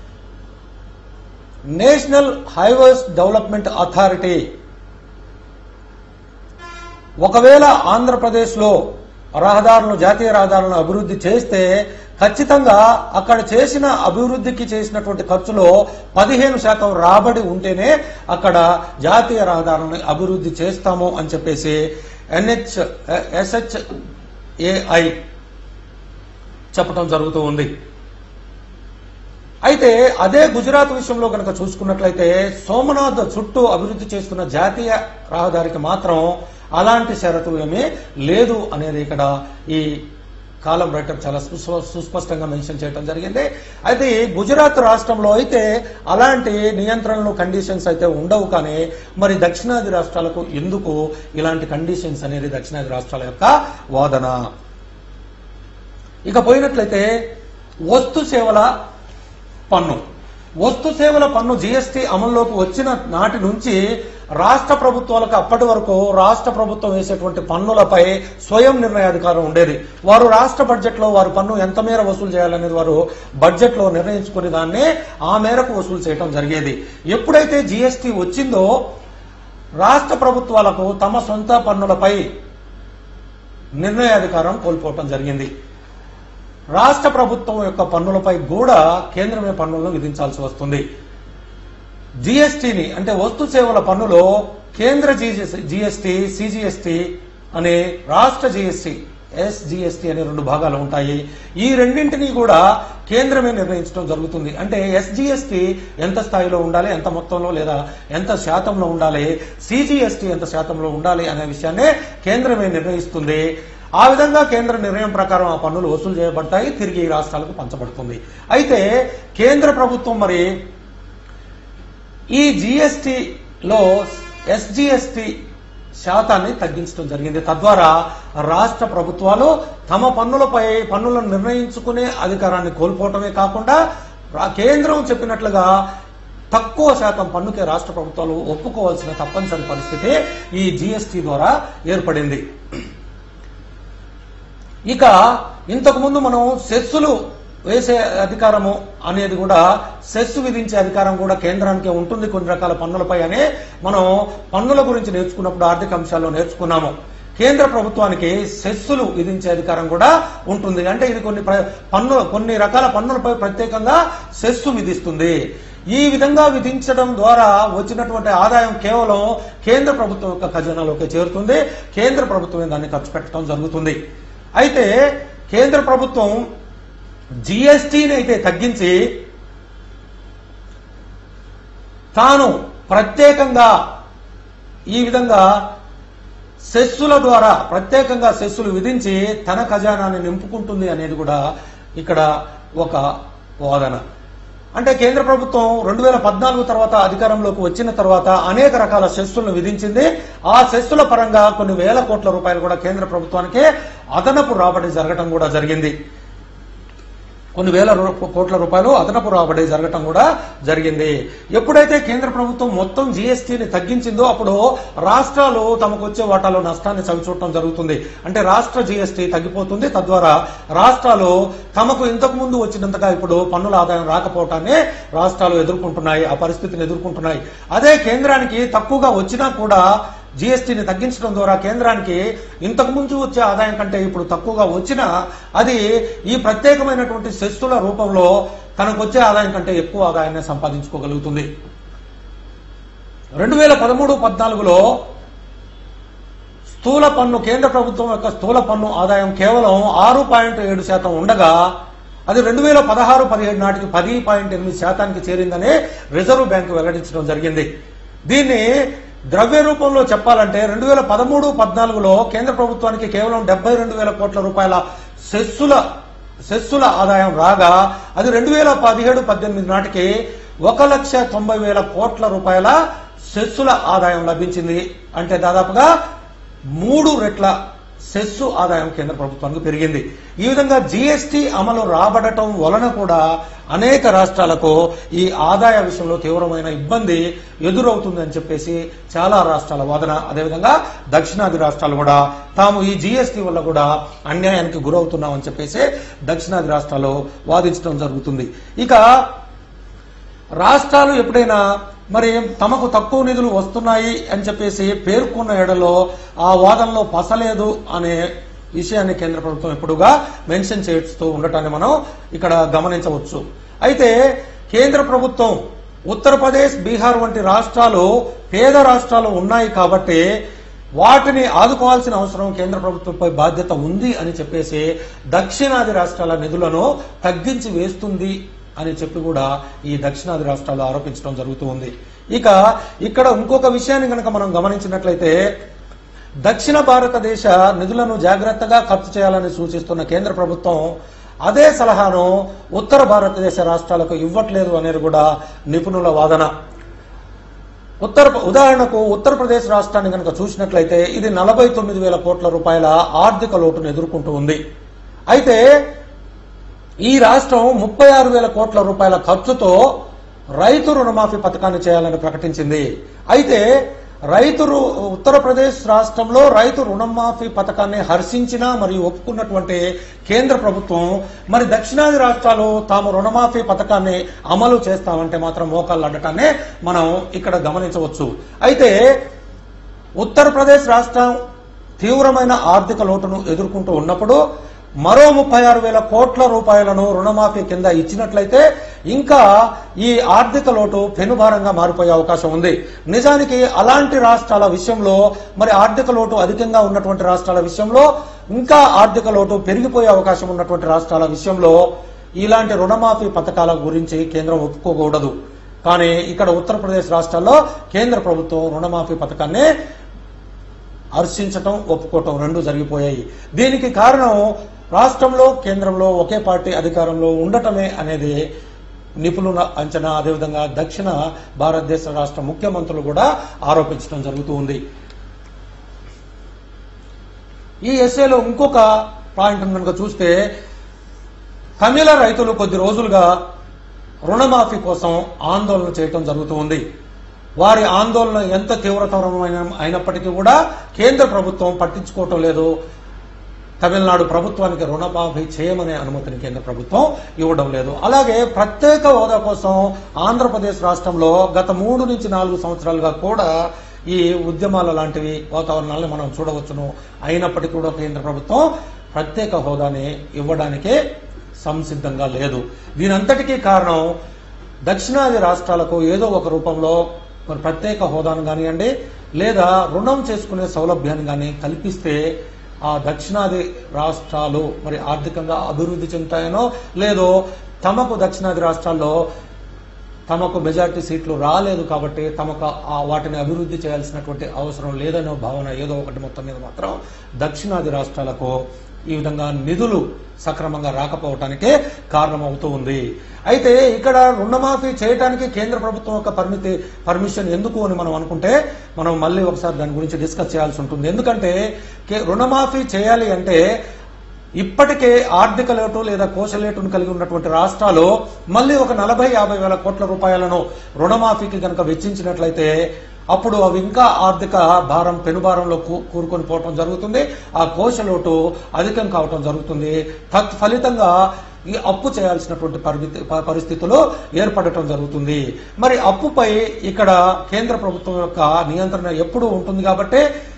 నేషనల్ హైవేస్ డెవలప్మెంట్ అథారిటీ ఒకవేళ ఆంధ్రప్రదేశ్లో రహదారులను జాతీయ రహదారులను అభివృద్ధి చేస్తే ఖచ్చితంగా అక్కడ చేసిన అభివృద్ధికి చేసినటువంటి ఖర్చులో పదిహేను శాతం రాబడి ఉంటేనే అక్కడ జాతీయ రహదారులను అభివృద్ధి చేస్తాము అని చెప్పేసి ఎన్హెచ్ ఎస్హెచ్ఏఐ చెప్పడం జరుగుతూ ఉంది అయితే అదే గుజరాత్ విషయంలో కనుక చూసుకున్నట్లయితే సోమనాథ్ చుట్టూ అభివృద్ధి చేస్తున్న జాతీయ రహదారికి మాత్రం అలాంటి షరతు ఏమీ లేదు అనేది ఇక్కడ ఈ కాలం రైటర్ చాలా సుస్ప- సుస్పష్టంగా మెన్షన్ చేయడం జరిగింది అయితే ఈ గుజరాత్ రాష్ట్రంలో అయితే అలాంటి నియంత్రణలు కండిషన్స్ అయితే ఉండవు కానీ మరి దక్షిణాది రాష్ట్రాలకు ఎందుకు ఇలాంటి కండిషన్స్ అనేది దక్షిణాది రాష్ట్రాల యొక్క వాదన ఇక పోయినట్లయితే వస్తు సేవల పన్ను వస్తు సేవల పన్ను జీఎస్టీ అమల్లోకి వచ్చిన నాటి నుంచి రాష్ట్ర ప్రభుత్వాలకు అప్పటి వరకు రాష్ట్ర ప్రభుత్వం వేసేటువంటి పన్నులపై స్వయం నిర్ణయాధికారం ఉండేది వారు రాష్ట్ర బడ్జెట్ లో వారు పన్ను ఎంత మేర వసూలు చేయాలనేది వారు బడ్జెట్ లో నిర్ణయించుకుని దాన్ని ఆ మేరకు వసూలు చేయడం జరిగేది ఎప్పుడైతే జీఎస్టీ వచ్చిందో రాష్ట్ర ప్రభుత్వాలకు తమ సొంత పన్నులపై నిర్ణయాధికారం కోల్పోవటం జరిగింది రాష్ట్ర ప్రభుత్వం యొక్క పన్నులపై కూడా కేంద్రమే పన్నులను విధించాల్సి వస్తుంది జిఎస్టిని అంటే వస్తు సేవల పన్నులో కేంద్ర జిఎస్టి సిజిఎస్టి అనే రాష్ట్ర జిఎస్టి ఎస్జిఎస్టి అనే రెండు భాగాలు ఉంటాయి ఈ రెండింటినీ కూడా కేంద్రమే నిర్ణయించడం జరుగుతుంది అంటే ఎస్జిఎస్టి ఎంత స్థాయిలో ఉండాలి ఎంత మొత్తంలో లేదా ఎంత శాతంలో ఉండాలి సిజిఎస్టి ఎంత శాతంలో ఉండాలి అనే విషయాన్ని కేంద్రమే నిర్ణయిస్తుంది ఆ విధంగా కేంద్ర నిర్ణయం ప్రకారం ఆ పన్నులు వసూలు చేయబడతాయి తిరిగి ఈ రాష్ట్రాలకు పంచబడుతుంది అయితే కేంద్ర ప్రభుత్వం మరి ఈ జిఎస్టిలో ఎస్జిఎస్టి శాతాన్ని తగ్గించడం జరిగింది తద్వారా రాష్ట్ర ప్రభుత్వాలు తమ పన్నులపై పన్నులను నిర్ణయించుకునే అధికారాన్ని కోల్పోవటమే కాకుండా రా- కేంద్రం చెప్పినట్లుగా తక్కువ శాతం పన్నుకే రాష్ట్ర ప్రభుత్వాలు ఒప్పుకోవాల్సిన తప్పనిసరి పరిస్థితి ఈ జిఎస్టి ద్వారా ఏర్పడింది ఇక ఇంతకు ముందు మనం సెస్సులు వేసే అధికారము అనేది కూడా సెస్ విధించే అధికారం కూడా కేంద్రానికి ఉంటుంది కొన్ని రకాల పన్నులపై అనే మనం పన్నుల గురించి నేర్చుకున్నప్పుడు ఆర్థిక అంశాల్లో నేర్చుకున్నాము కేంద్ర ప్రభుత్వానికి సెస్సులు విధించే అధికారం కూడా ఉంటుంది అంటే ఇది కొన్ని ప్ర- పన్ను కొన్ని రకాల పన్నులపై ప్రత్యేకంగా సెస్సు విధిస్తుంది ఈ విధంగా విధించడం ద్వారా వచ్చినటువంటి ఆదాయం కేవలం కేంద్ర ప్రభుత్వం యొక్క ఖజానాలోకి చేరుతుంది కేంద్ర ప్రభుత్వమే దాన్ని ఖర్చు పెట్టడం జరుగుతుంది అయితే కేంద్ర ప్రభుత్వం జిఎస్టీని అయితే తగ్గించి తాను ప్రత్యేకంగా ఈ విధంగా సెస్సుల ద్వారా ప్రత్యేకంగా సెస్సులు విధించి తన ఖజానాన్ని నింపుకుంటుంది అనేది కూడా ఇక్కడ ఒక వాదన అంటే కేంద్ర ప్రభుత్వం రెండు వేల పద్నాలుగు తర్వాత అధికారంలోకి వచ్చిన తర్వాత అనేక రకాల సెస్సులను విధించింది ఆ సెస్సుల పరంగా కొన్ని వేల కోట్ల రూపాయలు కూడా కేంద్ర ప్రభుత్వానికి అదనపు రాబడి జరగటం కూడా జరిగింది కొన్ని వేల రూ- కోట్ల రూపాయలు అదనపు రాబడి జరగటం కూడా జరిగింది ఎప్పుడైతే కేంద్ర ప్రభుత్వం మొత్తం జీఎస్టీని తగ్గించిందో అప్పుడు రాష్ట్రాలు తమకు వచ్చే వాటాలో నష్టాన్ని చవిచూడటం జరుగుతుంది అంటే రాష్ట్ర జీఎస్టీ తగ్గిపోతుంది తద్వారా రాష్ట్రాలు తమకు ఇంతకు ముందు వచ్చినంతగా ఇప్పుడు పన్నుల ఆదాయం రాకపోవటాన్ని రాష్ట్రాలు ఎదుర్కొంటున్నాయి ఆ పరిస్థితిని ఎదుర్కొంటున్నాయి అదే కేంద్రానికి తక్కువగా వచ్చినా కూడా జీఎస్టీని తగ్గించడం ద్వారా కేంద్రానికి ఇంతకు ముందు వచ్చే ఆదాయం కంటే ఇప్పుడు తక్కువగా వచ్చినా అది ఈ ప్రత్యేకమైనటువంటి సెస్సుల రూపంలో తనకు వచ్చే ఆదాయం కంటే ఎక్కువ ఆదాయాన్ని సంపాదించుకోగలుగుతుంది రెండు వేల పదమూడు పద్నాలుగులో స్థూల పన్ను కేంద్ర ప్రభుత్వం యొక్క స్థూల పన్ను ఆదాయం కేవలం ఆరు పాయింట్ ఏడు శాతం ఉండగా అది రెండు వేల పదహారు పదిహేడు నాటికి పది పాయింట్ ఎనిమిది శాతానికి చేరిందని రిజర్వ్ బ్యాంకు వెల్లడించడం జరిగింది దీన్ని ద్రవ్య రూపంలో చెప్పాలంటే రెండు వేల పదమూడు పద్నాలుగులో కేంద్ర ప్రభుత్వానికి కేవలం డెబ్బై రెండు వేల కోట్ల రూపాయల సెస్సుల సెస్సుల ఆదాయం రాగా అది రెండు వేల పదిహేడు పద్దెనిమిది నాటికి ఒక లక్ష తొంభై వేల కోట్ల రూపాయల సెస్సుల ఆదాయం లభించింది అంటే దాదాపుగా మూడు రెట్ల సెస్సు ఆదాయం కేంద్ర ప్రభుత్వానికి పెరిగింది ఈ విధంగా జీఎస్టీ అమలు రాబడటం వలన కూడా అనేక రాష్ట్రాలకు ఈ ఆదాయ విషయంలో తీవ్రమైన ఇబ్బంది ఎదురవుతుంది అని చెప్పేసి చాలా రాష్ట్రాల వాదన అదేవిధంగా దక్షిణాది రాష్ట్రాలు కూడా తాము ఈ జీఎస్టీ వల్ల కూడా అన్యాయానికి గురవుతున్నామని చెప్పేసి దక్షిణాది రాష్ట్రాలు వాదించడం జరుగుతుంది ఇక రాష్ట్రాలు ఎప్పుడైనా మరి తమకు తక్కువ నిధులు వస్తున్నాయి అని చెప్పేసి పేర్కొన్న ఎడలో ఆ వాదనలో పసలేదు అనే విషయాన్ని కేంద్ర ప్రభుత్వం ఎప్పుడుగా మెన్షన్ చేస్తూ ఉండటాన్ని మనం ఇక్కడ గమనించవచ్చు అయితే కేంద్ర ప్రభుత్వం ఉత్తరప్రదేశ్ బీహార్ వంటి రాష్ట్రాలు పేద రాష్ట్రాలు ఉన్నాయి కాబట్టి వాటిని ఆదుకోవాల్సిన అవసరం కేంద్ర ప్రభుత్వంపై బాధ్యత ఉంది అని చెప్పేసి దక్షిణాది రాష్ట్రాల నిధులను తగ్గించి వేస్తుంది అని చెప్పి కూడా ఈ దక్షిణాది రాష్ట్రాలు ఆరోపించడం జరుగుతూ ఉంది ఇక ఇక్కడ ఇంకొక విషయాన్ని కనుక మనం గమనించినట్లయితే దక్షిణ భారతదేశ నిధులను జాగ్రత్తగా ఖర్చు చేయాలని సూచిస్తున్న కేంద్ర ప్రభుత్వం అదే సలహాను ఉత్తర భారతదేశ రాష్ట్రాలకు ఇవ్వట్లేదు అనేది కూడా నిపుణుల వాదన ఉత్తర ఉదాహరణకు ఉత్తరప్రదేశ్ రాష్ట్రాన్ని కనుక చూసినట్లయితే ఇది నలభై తొమ్మిది వేల కోట్ల రూపాయల ఆర్థిక లోటును ఎదుర్కొంటూ ఉంది అయితే ఈ రాష్ట్రం ముప్పై ఆరు వేల కోట్ల రూపాయల ఖర్చుతో రైతు రుణమాఫీ పథకాన్ని చేయాలని ప్రకటించింది అయితే రైతు రు- ఉత్తరప్రదేశ్ రాష్ట్రంలో రైతు రుణమాఫీ పథకాన్ని హర్షించిన మరియు ఒప్పుకున్నటువంటి కేంద్ర ప్రభుత్వం మరి దక్షిణాది రాష్ట్రాలు తాము రుణమాఫీ పథకాన్ని అమలు చేస్తామంటే మాత్రం మోకాళ్ళు అడ్డటాన్ని మనం ఇక్కడ గమనించవచ్చు అయితే ఉత్తరప్రదేశ్ రాష్ట్రం తీవ్రమైన ఆర్థిక లోటును ఎదుర్కొంటూ ఉన్నప్పుడు మరో ముప్పై ఆరు వేల కోట్ల రూపాయలను రుణమాఫీ కింద ఇచ్చినట్లయితే ఇంకా ఈ ఆర్థిక లోటు పెనుభారంగా మారిపోయే అవకాశం ఉంది నిజానికి అలాంటి రాష్ట్రాల విషయంలో మరి ఆర్థిక లోటు అధికంగా ఉన్నటువంటి రాష్ట్రాల విషయంలో ఇంకా ఆర్థిక లోటు పెరిగిపోయే అవకాశం ఉన్నటువంటి రాష్ట్రాల విషయంలో ఇలాంటి రుణమాఫీ పథకాల గురించి కేంద్రం ఒప్పుకోకూడదు కానీ ఇక్కడ ఉత్తరప్రదేశ్ రాష్ట్రాల్లో కేంద్ర ప్రభుత్వం రుణమాఫీ పథకాన్ని హర్షించటం ఒప్పుకోవటం రెండు జరిగిపోయాయి దీనికి కారణం రాష్ట్రంలో కేంద్రంలో ఒకే పార్టీ అధికారంలో ఉండటమే అనేది నిపుణుల అంచనా అదేవిధంగా దక్షిణ భారతదేశ రాష్ట్ర ముఖ్యమంత్రులు కూడా ఆరోపించడం జరుగుతూ ఉంది ఈ ఎస్ఏలో ఇంకొక పాయింట్ కనుక చూస్తే తమిళ రైతులు కొద్ది రోజులుగా రుణమాఫీ కోసం ఆందోళన చేయటం జరుగుతూ ఉంది వారి ఆందోళన ఎంత తీవ్రతరమైన అయినప్పటికీ కూడా కేంద్ర ప్రభుత్వం పట్టించుకోవటం లేదు తమిళనాడు ప్రభుత్వానికి రుణమాఫీ చేయమనే అనుమతిని కేంద్ర ప్రభుత్వం ఇవ్వడం లేదు అలాగే ప్రత్యేక హోదా కోసం ఆంధ్రప్రదేశ్ రాష్ట్రంలో గత మూడు నుంచి నాలుగు సంవత్సరాలుగా కూడా ఈ ఉద్యమాల లాంటివి వాతావరణాలను మనం చూడవచ్చును అయినప్పటికీ కూడా కేంద్ర ప్రభుత్వం ప్రత్యేక హోదాని ఇవ్వడానికే సంసిద్ధంగా లేదు దీనంతటికీ కారణం దక్షిణాది రాష్ట్రాలకు ఏదో ఒక రూపంలో మరి ప్రత్యేక హోదాను కానివ్వండి లేదా రుణం చేసుకునే సౌలభ్యాన్ని కానీ కల్పిస్తే ఆ దక్షిణాది రాష్ట్రాలు మరి ఆర్థికంగా అభివృద్ధి చెందుతాయనో లేదో తమకు దక్షిణాది రాష్ట్రాల్లో తమకు మెజారిటీ సీట్లు రాలేదు కాబట్టి తమకు ఆ వాటిని అభివృద్ధి చేయాల్సినటువంటి అవసరం లేదనే భావన ఏదో ఒకటి మొత్తం మీద మాత్రం దక్షిణాది రాష్ట్రాలకు ఈ విధంగా నిధులు సక్రమంగా రాకపోవటానికే కారణమవుతూ ఉంది అయితే ఇక్కడ రుణమాఫీ చేయడానికి కేంద్ర ప్రభుత్వం యొక్క పరిమితి పర్మిషన్ ఎందుకు అని మనం అనుకుంటే మనం మళ్ళీ ఒకసారి దాని గురించి డిస్కస్ చేయాల్సి ఉంటుంది ఎందుకంటే కే- రుణమాఫీ చేయాలి అంటే ఇప్పటికే ఆర్థిక లోటు లేదా కోశ లోటును కలిగి ఉన్నటువంటి రాష్ట్రాలు మళ్ళీ ఒక నలభై యాభై వేల కోట్ల రూపాయలను రుణమాఫీకి కనుక వెచ్చించినట్లయితే అప్పుడు అవి ఇంకా ఆర్థిక భారం పెనుభారంలో కూ- కూరుకొని పోవటం జరుగుతుంది ఆ కోశ లోటు అధికం కావటం జరుగుతుంది తత్ఫలితంగా ఈ అప్పు చేయాల్సినటువంటి పరిమితి ప- పరిస్థితులు ఏర్పడటం జరుగుతుంది మరి అప్పుపై ఇక్కడ కేంద్ర ప్రభుత్వం యొక్క నియంత్రణ ఎప్పుడూ ఉంటుంది కాబట్టి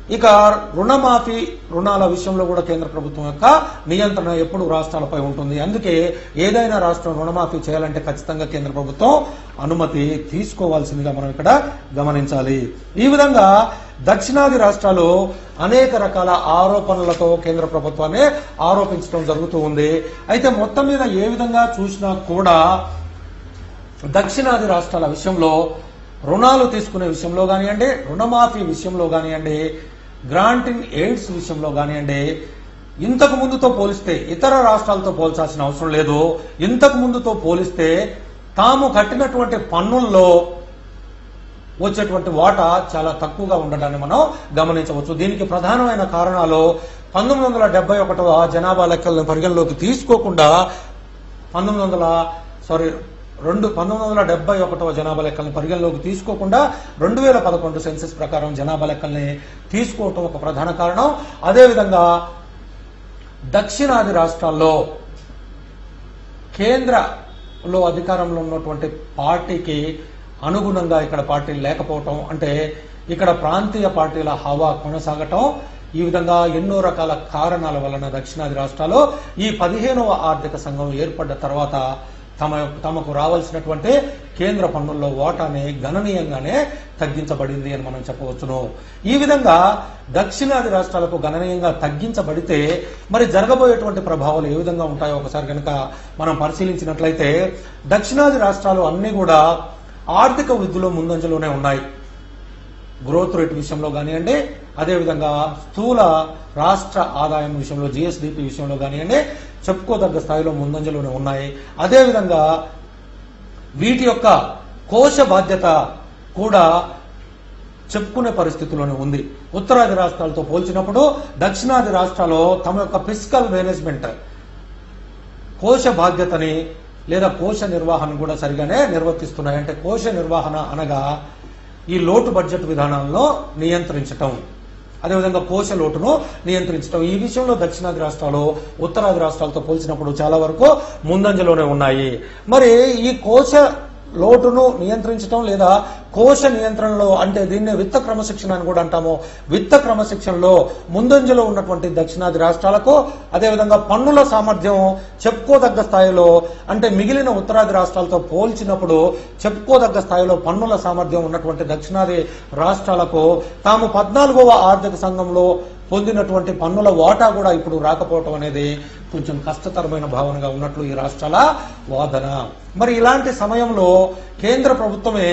ఇక రుణమాఫీ రుణాల విషయంలో కూడా కేంద్ర ప్రభుత్వం యొక్క నియంత్రణ ఎప్పుడు రాష్ట్రాలపై ఉంటుంది అందుకే ఏదైనా రాష్ట్రం రుణమాఫీ చేయాలంటే ఖచ్చితంగా కేంద్ర ప్రభుత్వం అనుమతి తీసుకోవాల్సిందిగా మనం ఇక్కడ గమనించాలి ఈ విధంగా దక్షిణాది రాష్ట్రాలు అనేక రకాల ఆరోపణలతో కేంద్ర ప్రభుత్వాన్ని ఆరోపించడం జరుగుతూ ఉంది అయితే మొత్తం మీద ఏ విధంగా చూసినా కూడా దక్షిణాది రాష్ట్రాల విషయంలో రుణాలు తీసుకునే విషయంలో కానివ్వండి రుణమాఫీ విషయంలో కానివ్వండి గ్రాంటింగ్ ఎయిడ్స్ విషయంలో కానివ్వండి ఇంతకు ముందుతో పోలిస్తే ఇతర రాష్ట్రాలతో పోల్చాల్సిన అవసరం లేదు ఇంతకు ముందుతో పోలిస్తే తాము కట్టినటువంటి పన్నుల్లో వచ్చేటువంటి వాటా చాలా తక్కువగా ఉండడాన్ని మనం గమనించవచ్చు దీనికి ప్రధానమైన కారణాలు పంతొమ్మిది వందల డెబ్బై ఒకటవ జనాభా లెక్కలను పరిగణలోకి తీసుకోకుండా పంతొమ్మిది వందల సారీ రెండు పంతొమ్మిది వందల డెబ్బై ఒకటవ జనాభా లెక్కలను పరిగణలోకి తీసుకోకుండా రెండు వేల పదకొండు సెన్సెస్ ప్రకారం జనాభా లెక్కల్ని తీసుకోవటం ఒక ప్రధాన కారణం అదేవిధంగా దక్షిణాది రాష్ట్రాల్లో కేంద్రలో అధికారంలో ఉన్నటువంటి పార్టీకి అనుగుణంగా ఇక్కడ పార్టీలు లేకపోవటం అంటే ఇక్కడ ప్రాంతీయ పార్టీల హవా కొనసాగటం ఈ విధంగా ఎన్నో రకాల కారణాల వలన దక్షిణాది రాష్ట్రాలు ఈ పదిహేనవ ఆర్థిక సంఘం ఏర్పడ్డ తర్వాత తమ తమకు రావాల్సినటువంటి కేంద్ర పన్నుల్లో వాటాని గణనీయంగానే తగ్గించబడింది అని మనం చెప్పవచ్చును ఈ విధంగా దక్షిణాది రాష్ట్రాలకు గణనీయంగా తగ్గించబడితే మరి జరగబోయేటువంటి ప్రభావాలు ఏ విధంగా ఉంటాయో ఒకసారి కనుక మనం పరిశీలించినట్లయితే దక్షిణాది రాష్ట్రాలు అన్ని కూడా ఆర్థిక వృద్ధిలో ముందంజలోనే ఉన్నాయి గ్రోత్ రేట్ విషయంలో కానివ్వండి అదేవిధంగా స్థూల రాష్ట్ర ఆదాయం విషయంలో జిఎస్డిపి విషయంలో కానివ్వండి చెప్పుకోదగ్గ స్థాయిలో ముందంజలోనే ఉన్నాయి అదేవిధంగా వీటి యొక్క కోశ బాధ్యత కూడా చెప్పుకునే పరిస్థితిలోనే ఉంది ఉత్తరాది రాష్ట్రాలతో పోల్చినప్పుడు దక్షిణాది రాష్ట్రాలు తమ యొక్క ఫిజికల్ మేనేజ్మెంట్ కోశ బాధ్యతని లేదా కోశ నిర్వహణ కూడా సరిగానే నిర్వర్తిస్తున్నాయి అంటే కోశ నిర్వహణ అనగా ఈ లోటు బడ్జెట్ విధానాలను నియంత్రించటం అదేవిధంగా కోశ లోటును నియంత్రించడం ఈ విషయంలో దక్షిణాది రాష్ట్రాలు ఉత్తరాది రాష్ట్రాలతో పోల్చినప్పుడు చాలా వరకు ముందంజలోనే ఉన్నాయి మరి ఈ కోశ లోటును నియంత్రించడం లేదా కోశ నియంత్రణలో అంటే దీన్నే విత్త క్రమశిక్షణ అని కూడా అంటాము విత్త క్రమశిక్షణలో ముందంజలో ఉన్నటువంటి దక్షిణాది రాష్ట్రాలకు అదేవిధంగా పన్నుల సామర్థ్యం చెప్పుకోదగ్గ స్థాయిలో అంటే మిగిలిన ఉత్తరాది రాష్ట్రాలతో పోల్చినప్పుడు చెప్పుకోదగ్గ స్థాయిలో పన్నుల సామర్థ్యం ఉన్నటువంటి దక్షిణాది రాష్ట్రాలకు తాము పద్నాలుగవ ఆర్థిక సంఘంలో పొందినటువంటి పన్నుల వాటా కూడా ఇప్పుడు రాకపోవటం అనేది కొంచెం కష్టతరమైన భావనగా ఉన్నట్లు ఈ రాష్ట్రాల వాదన మరి ఇలాంటి సమయంలో కేంద్ర ప్రభుత్వమే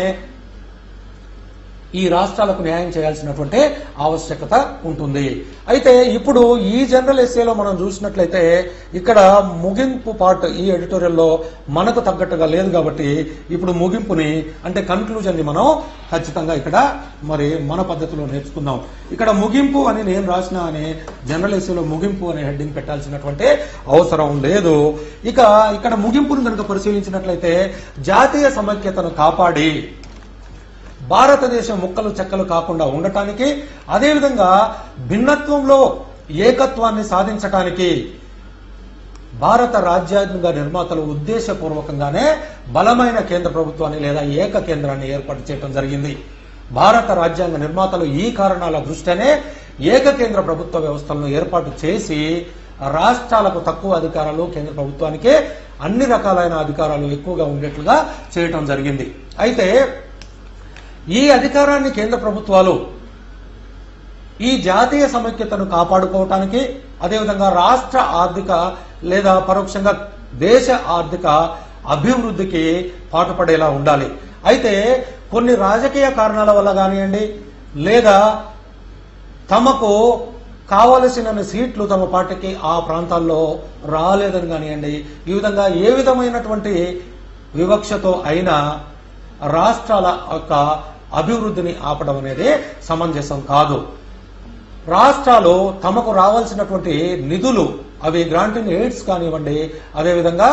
ఈ రాష్ట్రాలకు న్యాయం చేయాల్సినటువంటి ఆవశ్యకత ఉంటుంది అయితే ఇప్పుడు ఈ జనరల్ ఎస్ఏలో మనం చూసినట్లయితే ఇక్కడ ముగింపు పార్ట్ ఈ ఎడిటోరియల్లో మనకు తగ్గట్టుగా లేదు కాబట్టి ఇప్పుడు ముగింపుని అంటే కన్క్లూజన్ ని మనం ఖచ్చితంగా ఇక్కడ మరి మన పద్ధతిలో నేర్చుకుందాం ఇక్కడ ముగింపు అని నేను రాసిన అని జనరల్ ఎస్ఏలో ముగింపు అనే హెడ్డింగ్ పెట్టాల్సినటువంటి అవసరం లేదు ఇక ఇక్కడ ముగింపును కనుక పరిశీలించినట్లయితే జాతీయ సమైక్యతను కాపాడి భారతదేశం ముక్కలు చెక్కలు కాకుండా ఉండటానికి అదేవిధంగా భిన్నత్వంలో ఏకత్వాన్ని సాధించటానికి భారత రాజ్యాంగ నిర్మాతలు ఉద్దేశపూర్వకంగానే బలమైన కేంద్ర ప్రభుత్వాన్ని లేదా ఏక కేంద్రాన్ని ఏర్పాటు చేయడం జరిగింది భారత రాజ్యాంగ నిర్మాతలు ఈ కారణాల దృష్ట్యానే ఏక కేంద్ర ప్రభుత్వ వ్యవస్థలను ఏర్పాటు చేసి రాష్ట్రాలకు తక్కువ అధికారాలు కేంద్ర ప్రభుత్వానికే అన్ని రకాలైన అధికారాలు ఎక్కువగా ఉండేట్లుగా చేయటం జరిగింది అయితే ఈ అధికారాన్ని కేంద్ర ప్రభుత్వాలు ఈ జాతీయ సమైక్యతను కాపాడుకోవటానికి అదేవిధంగా రాష్ట్ర ఆర్థిక లేదా పరోక్షంగా దేశ ఆర్థిక అభివృద్ధికి పాటుపడేలా ఉండాలి అయితే కొన్ని రాజకీయ కారణాల వల్ల కానివ్వండి లేదా తమకు కావలసిన సీట్లు తమ పార్టీకి ఆ ప్రాంతాల్లో రాలేదని కానివ్వండి ఈ విధంగా ఏ విధమైనటువంటి వివక్షతో అయినా రాష్ట్రాల యొక్క అభివృద్ధిని ఆపడం అనేది సమంజసం కాదు రాష్ట్రాలు తమకు రావాల్సినటువంటి నిధులు అవి గ్రాంటింగ్ ఎయిడ్స్ కానివ్వండి అదేవిధంగా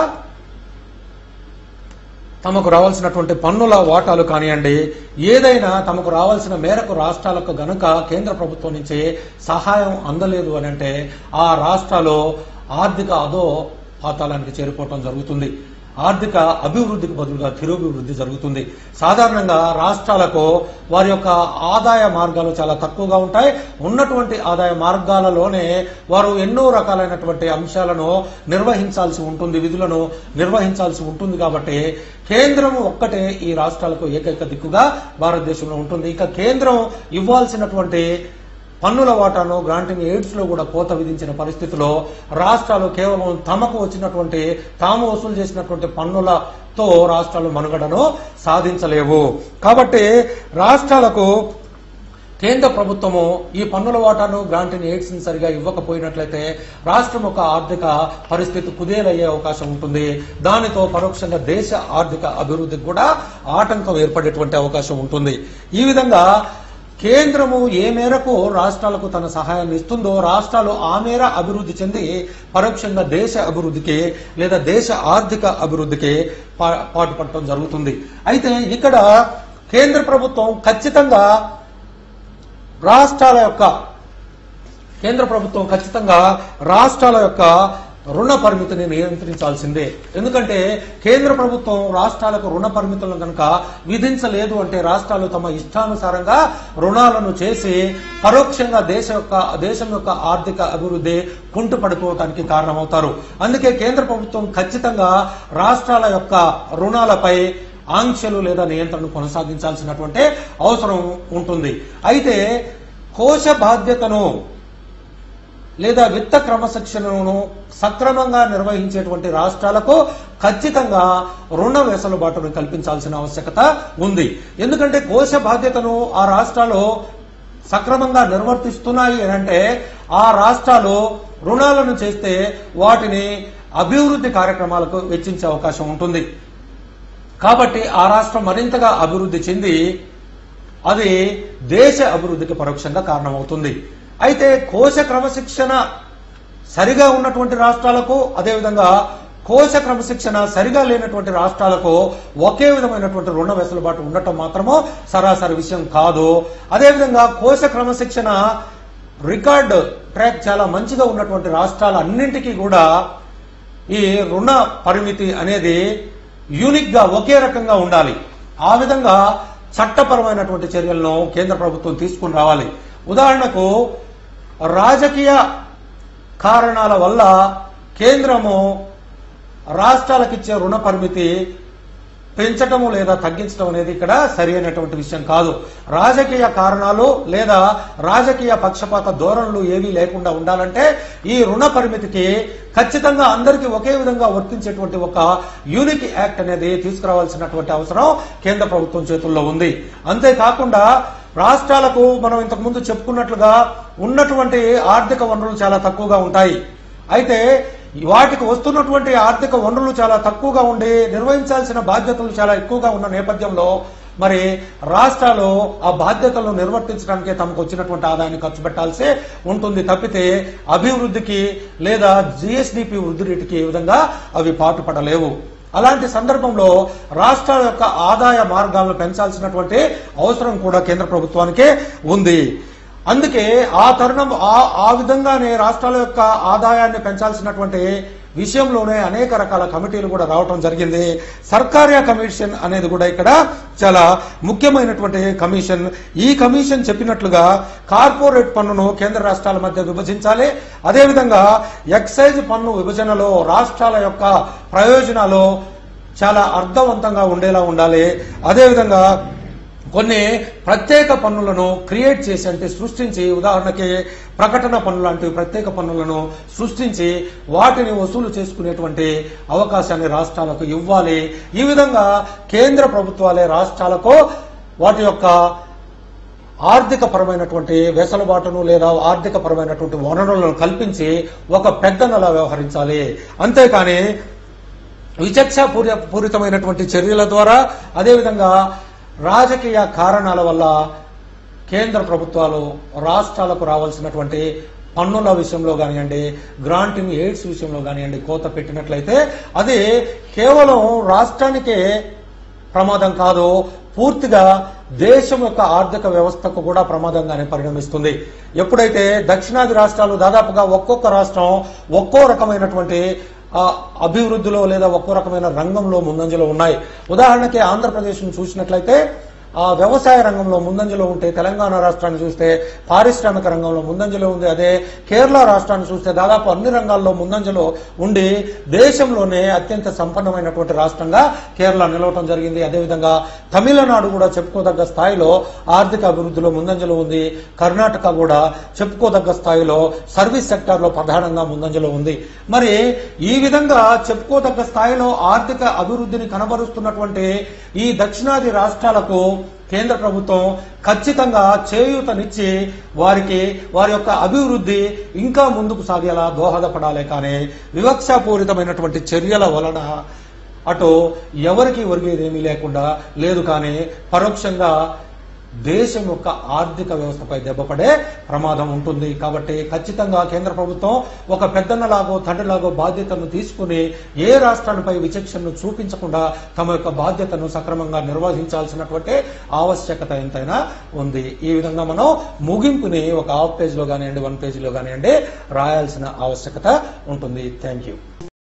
తమకు రావాల్సినటువంటి పన్నుల వాటాలు కానివ్వండి ఏదైనా తమకు రావాల్సిన మేరకు రాష్ట్రాలకు గనుక కేంద్ర ప్రభుత్వం నుంచి సహాయం అందలేదు అని అంటే ఆ రాష్ట్రాలు ఆర్థిక అదో పాతాళానికి చేరిపోవటం జరుగుతుంది ఆర్థిక అభివృద్ధికి బదులుగా తిరోభివృద్ధి జరుగుతుంది సాధారణంగా రాష్ట్రాలకు వారి యొక్క ఆదాయ మార్గాలు చాలా తక్కువగా ఉంటాయి ఉన్నటువంటి ఆదాయ మార్గాలలోనే వారు ఎన్నో రకాలైనటువంటి అంశాలను నిర్వహించాల్సి ఉంటుంది విధులను నిర్వహించాల్సి ఉంటుంది కాబట్టి కేంద్రం ఒక్కటే ఈ రాష్ట్రాలకు ఏకైక దిక్కుగా భారతదేశంలో ఉంటుంది ఇక కేంద్రం ఇవ్వాల్సినటువంటి పన్నుల వాటాను గ్రాంటింగ్ ఎయిడ్స్ లో కూడా కోత విధించిన పరిస్థితిలో రాష్ట్రాలు కేవలం తమకు వచ్చినటువంటి తాము వసూలు చేసినటువంటి పన్నులతో రాష్ట్రాలు మనుగడను సాధించలేవు కాబట్టి రాష్ట్రాలకు కేంద్ర ప్రభుత్వము ఈ పన్నుల వాటాను గ్రాంటింగ్ ఎయిడ్స్ ని సరిగా ఇవ్వకపోయినట్లయితే రాష్ట్రం యొక్క ఆర్థిక పరిస్థితి కుదేలయ్యే అవకాశం ఉంటుంది దానితో పరోక్షంగా దేశ ఆర్థిక అభివృద్ధికి కూడా ఆటంకం ఏర్పడేటువంటి అవకాశం ఉంటుంది ఈ విధంగా కేంద్రము ఏ మేరకు రాష్ట్రాలకు తన సహాయాన్ని ఇస్తుందో రాష్ట్రాలు ఆ మేర అభివృద్ధి చెంది పరోక్షంగా దేశ అభివృద్ధికి లేదా దేశ ఆర్థిక అభివృద్ధికి పా- పాటుపడటం జరుగుతుంది అయితే ఇక్కడ కేంద్ర ప్రభుత్వం ఖచ్చితంగా రాష్ట్రాల యొక్క కేంద్ర ప్రభుత్వం ఖచ్చితంగా రాష్ట్రాల యొక్క రుణ పరిమితిని నియంత్రించాల్సిందే ఎందుకంటే కేంద్ర ప్రభుత్వం రాష్ట్రాలకు రుణ పరిమితులను కనుక విధించలేదు అంటే రాష్ట్రాలు తమ ఇష్టానుసారంగా రుణాలను చేసి పరోక్షంగా దేశ యొక్క దేశం యొక్క ఆర్థిక అభివృద్ధి కుంటుపడిపోవటానికి కారణమవుతారు అందుకే కేంద్ర ప్రభుత్వం ఖచ్చితంగా రాష్ట్రాల యొక్క రుణాలపై ఆంక్షలు లేదా నియంత్రణ కొనసాగించాల్సినటువంటి అవసరం ఉంటుంది అయితే కోశ బాధ్యతను లేదా విత్త క్రమశిక్షణను సక్రమంగా నిర్వహించేటువంటి రాష్ట్రాలకు ఖచ్చితంగా రుణ వెసులుబాటును కల్పించాల్సిన ఆవశ్యకత ఉంది ఎందుకంటే కోశ బాధ్యతను ఆ రాష్ట్రాలు సక్రమంగా నిర్వర్తిస్తున్నాయి అని అంటే ఆ రాష్ట్రాలు రుణాలను చేస్తే వాటిని అభివృద్ధి కార్యక్రమాలకు వెచ్చించే అవకాశం ఉంటుంది కాబట్టి ఆ రాష్ట్రం మరింతగా అభివృద్ధి చెంది అది దేశ అభివృద్ధికి పరోక్షంగా కారణమవుతుంది అయితే కోశ క్రమశిక్షణ సరిగా ఉన్నటువంటి రాష్ట్రాలకు అదేవిధంగా కోశ క్రమశిక్షణ సరిగా లేనటువంటి రాష్ట్రాలకు ఒకే విధమైనటువంటి రుణ వెసులుబాటు ఉండటం మాత్రమో సరాసరి విషయం కాదు అదేవిధంగా కోశ క్రమశిక్షణ రికార్డ్ ట్రాక్ చాలా మంచిగా ఉన్నటువంటి రాష్ట్రాలన్నింటికీ కూడా ఈ రుణ పరిమితి అనేది యూనిక్ గా ఒకే రకంగా ఉండాలి ఆ విధంగా చట్టపరమైనటువంటి చర్యలను కేంద్ర ప్రభుత్వం తీసుకుని రావాలి ఉదాహరణకు రాజకీయ కారణాల వల్ల కేంద్రము రాష్ట్రాలకు ఇచ్చే రుణ పరిమితి పెంచటము లేదా తగ్గించడం అనేది ఇక్కడ సరి అయినటువంటి విషయం కాదు రాజకీయ కారణాలు లేదా రాజకీయ పక్షపాత ధోరణులు ఏవీ లేకుండా ఉండాలంటే ఈ రుణ పరిమితికి ఖచ్చితంగా అందరికీ ఒకే విధంగా వర్తించేటువంటి ఒక యూనిక్ యాక్ట్ అనేది తీసుకురావాల్సినటువంటి అవసరం కేంద్ర ప్రభుత్వం చేతుల్లో ఉంది అంతేకాకుండా రాష్ట్రాలకు మనం ఇంతకు ముందు చెప్పుకున్నట్లుగా ఉన్నటువంటి ఆర్థిక వనరులు చాలా తక్కువగా ఉంటాయి అయితే వాటికి వస్తున్నటువంటి ఆర్థిక వనరులు చాలా తక్కువగా ఉండి నిర్వహించాల్సిన బాధ్యతలు చాలా ఎక్కువగా ఉన్న నేపథ్యంలో మరి రాష్ట్రాలు ఆ బాధ్యతలను నిర్వర్తించడానికే తమకు వచ్చినటువంటి ఆదాయాన్ని ఖర్చు పెట్టాల్సి ఉంటుంది తప్పితే అభివృద్ధికి లేదా జిఎస్డిపి వృద్ధి రేటుకి ఈ విధంగా అవి పాటుపడలేవు అలాంటి సందర్భంలో రాష్ట్రాల యొక్క ఆదాయ మార్గాలను పెంచాల్సినటువంటి అవసరం కూడా కేంద్ర ప్రభుత్వానికి ఉంది అందుకే ఆ తరుణం ఆ ఆ విధంగానే రాష్ట్రాల యొక్క ఆదాయాన్ని పెంచాల్సినటువంటి విషయంలోనే అనేక రకాల కమిటీలు కూడా రావటం జరిగింది సర్కార్య కమిషన్ అనేది కూడా ఇక్కడ చాలా ముఖ్యమైనటువంటి కమిషన్ ఈ కమిషన్ చెప్పినట్లుగా కార్పొరేట్ పన్నును కేంద్ర రాష్ట్రాల మధ్య విభజించాలి అదేవిధంగా ఎక్సైజ్ పన్ను విభజనలో రాష్ట్రాల యొక్క ప్రయోజనాలు చాలా అర్థవంతంగా ఉండేలా ఉండాలి అదేవిధంగా కొన్ని ప్రత్యేక పన్నులను క్రియేట్ చేసి అంటే సృష్టించి ఉదాహరణకి ప్రకటన పన్ను లాంటి ప్రత్యేక పన్నులను సృష్టించి వాటిని వసూలు చేసుకునేటువంటి అవకాశాన్ని రాష్ట్రాలకు ఇవ్వాలి ఈ విధంగా కేంద్ర ప్రభుత్వాలే రాష్ట్రాలకు వాటి యొక్క ఆర్థిక పరమైనటువంటి వెసలుబాటును లేదా ఆర్థిక పరమైనటువంటి వనరులను కల్పించి ఒక పెద్దనలా వ్యవహరించాలి అంతేకాని విచక్ష పూర్య- పూరితమైనటువంటి చర్యల ద్వారా అదేవిధంగా రాజకీయ కారణాల వల్ల కేంద్ర ప్రభుత్వాలు రాష్ట్రాలకు రావాల్సినటువంటి పన్నుల విషయంలో కానివ్వండి గ్రాంటింగ్ ఎయిడ్స్ విషయంలో కానివ్వండి కోత పెట్టినట్లయితే అది కేవలం రాష్ట్రానికే ప్రమాదం కాదు పూర్తిగా దేశం యొక్క ఆర్థిక వ్యవస్థకు కూడా ప్రమాదంగానే పరిణమిస్తుంది ఎప్పుడైతే దక్షిణాది రాష్ట్రాలు దాదాపుగా ఒక్కొక్క రాష్ట్రం ఒక్కో రకమైనటువంటి ఆ, అభివృద్ధిలో లేదా ఒక్కో రకమైన రంగంలో ముందంజలో ఉన్నాయి ఉదాహరణకి ఆంధ్రప్రదేశ్ను చూసినట్లయితే ఆ వ్యవసాయ రంగంలో ముందంజలో ఉంటే తెలంగాణ రాష్ట్రాన్ని చూస్తే పారిశ్రామిక రంగంలో ముందంజలో ఉంది అదే కేరళ రాష్ట్రాన్ని చూస్తే దాదాపు అన్ని రంగాల్లో ముందంజలో ఉండి దేశంలోనే అత్యంత సంపన్నమైనటువంటి రాష్ట్రంగా కేరళ నిలవటం జరిగింది అదేవిధంగా తమిళనాడు కూడా చెప్పుకోదగ్గ స్థాయిలో ఆర్థిక అభివృద్ధిలో ముందంజలో ఉంది కర్ణాటక కూడా చెప్పుకోదగ్గ స్థాయిలో సర్వీస్ సెక్టార్లో ప్రధానంగా ముందంజలో ఉంది మరి ఈ విధంగా చెప్పుకోదగ్గ స్థాయిలో ఆర్థిక అభివృద్ధిని కనబరుస్తున్నటువంటి ఈ దక్షిణాది రాష్ట్రాలకు కేంద్ర ప్రభుత్వం ఖచ్చితంగా చేయూతనిచ్చి వారికి వారి యొక్క అభివృద్ధి ఇంకా ముందుకు సాగేలా దోహదపడాలి కానీ వివక్షాపూరితమైనటువంటి చర్యల వలన అటు ఎవరికి ఒరిగేదేమీ లేకుండా లేదు కానీ పరోక్షంగా దేశం యొక్క ఆర్థిక వ్యవస్థపై దెబ్బపడే ప్రమాదం ఉంటుంది కాబట్టి ఖచ్చితంగా కేంద్ర ప్రభుత్వం ఒక పెద్దన్నలాగో తండ్రిలాగో బాధ్యతను తీసుకుని ఏ రాష్ట్రాలపై విచక్షణను చూపించకుండా తమ యొక్క బాధ్యతను సక్రమంగా నిర్వహించాల్సినటువంటి ఆవశ్యకత ఎంతైనా ఉంది ఈ విధంగా మనం ముగింపుని ఒక హాఫ్ పేజ్ లో కానివ్వండి వన్ పేజీలో కానివ్వండి రాయాల్సిన ఆవశ్యకత ఉంటుంది థ్యాంక్ యూ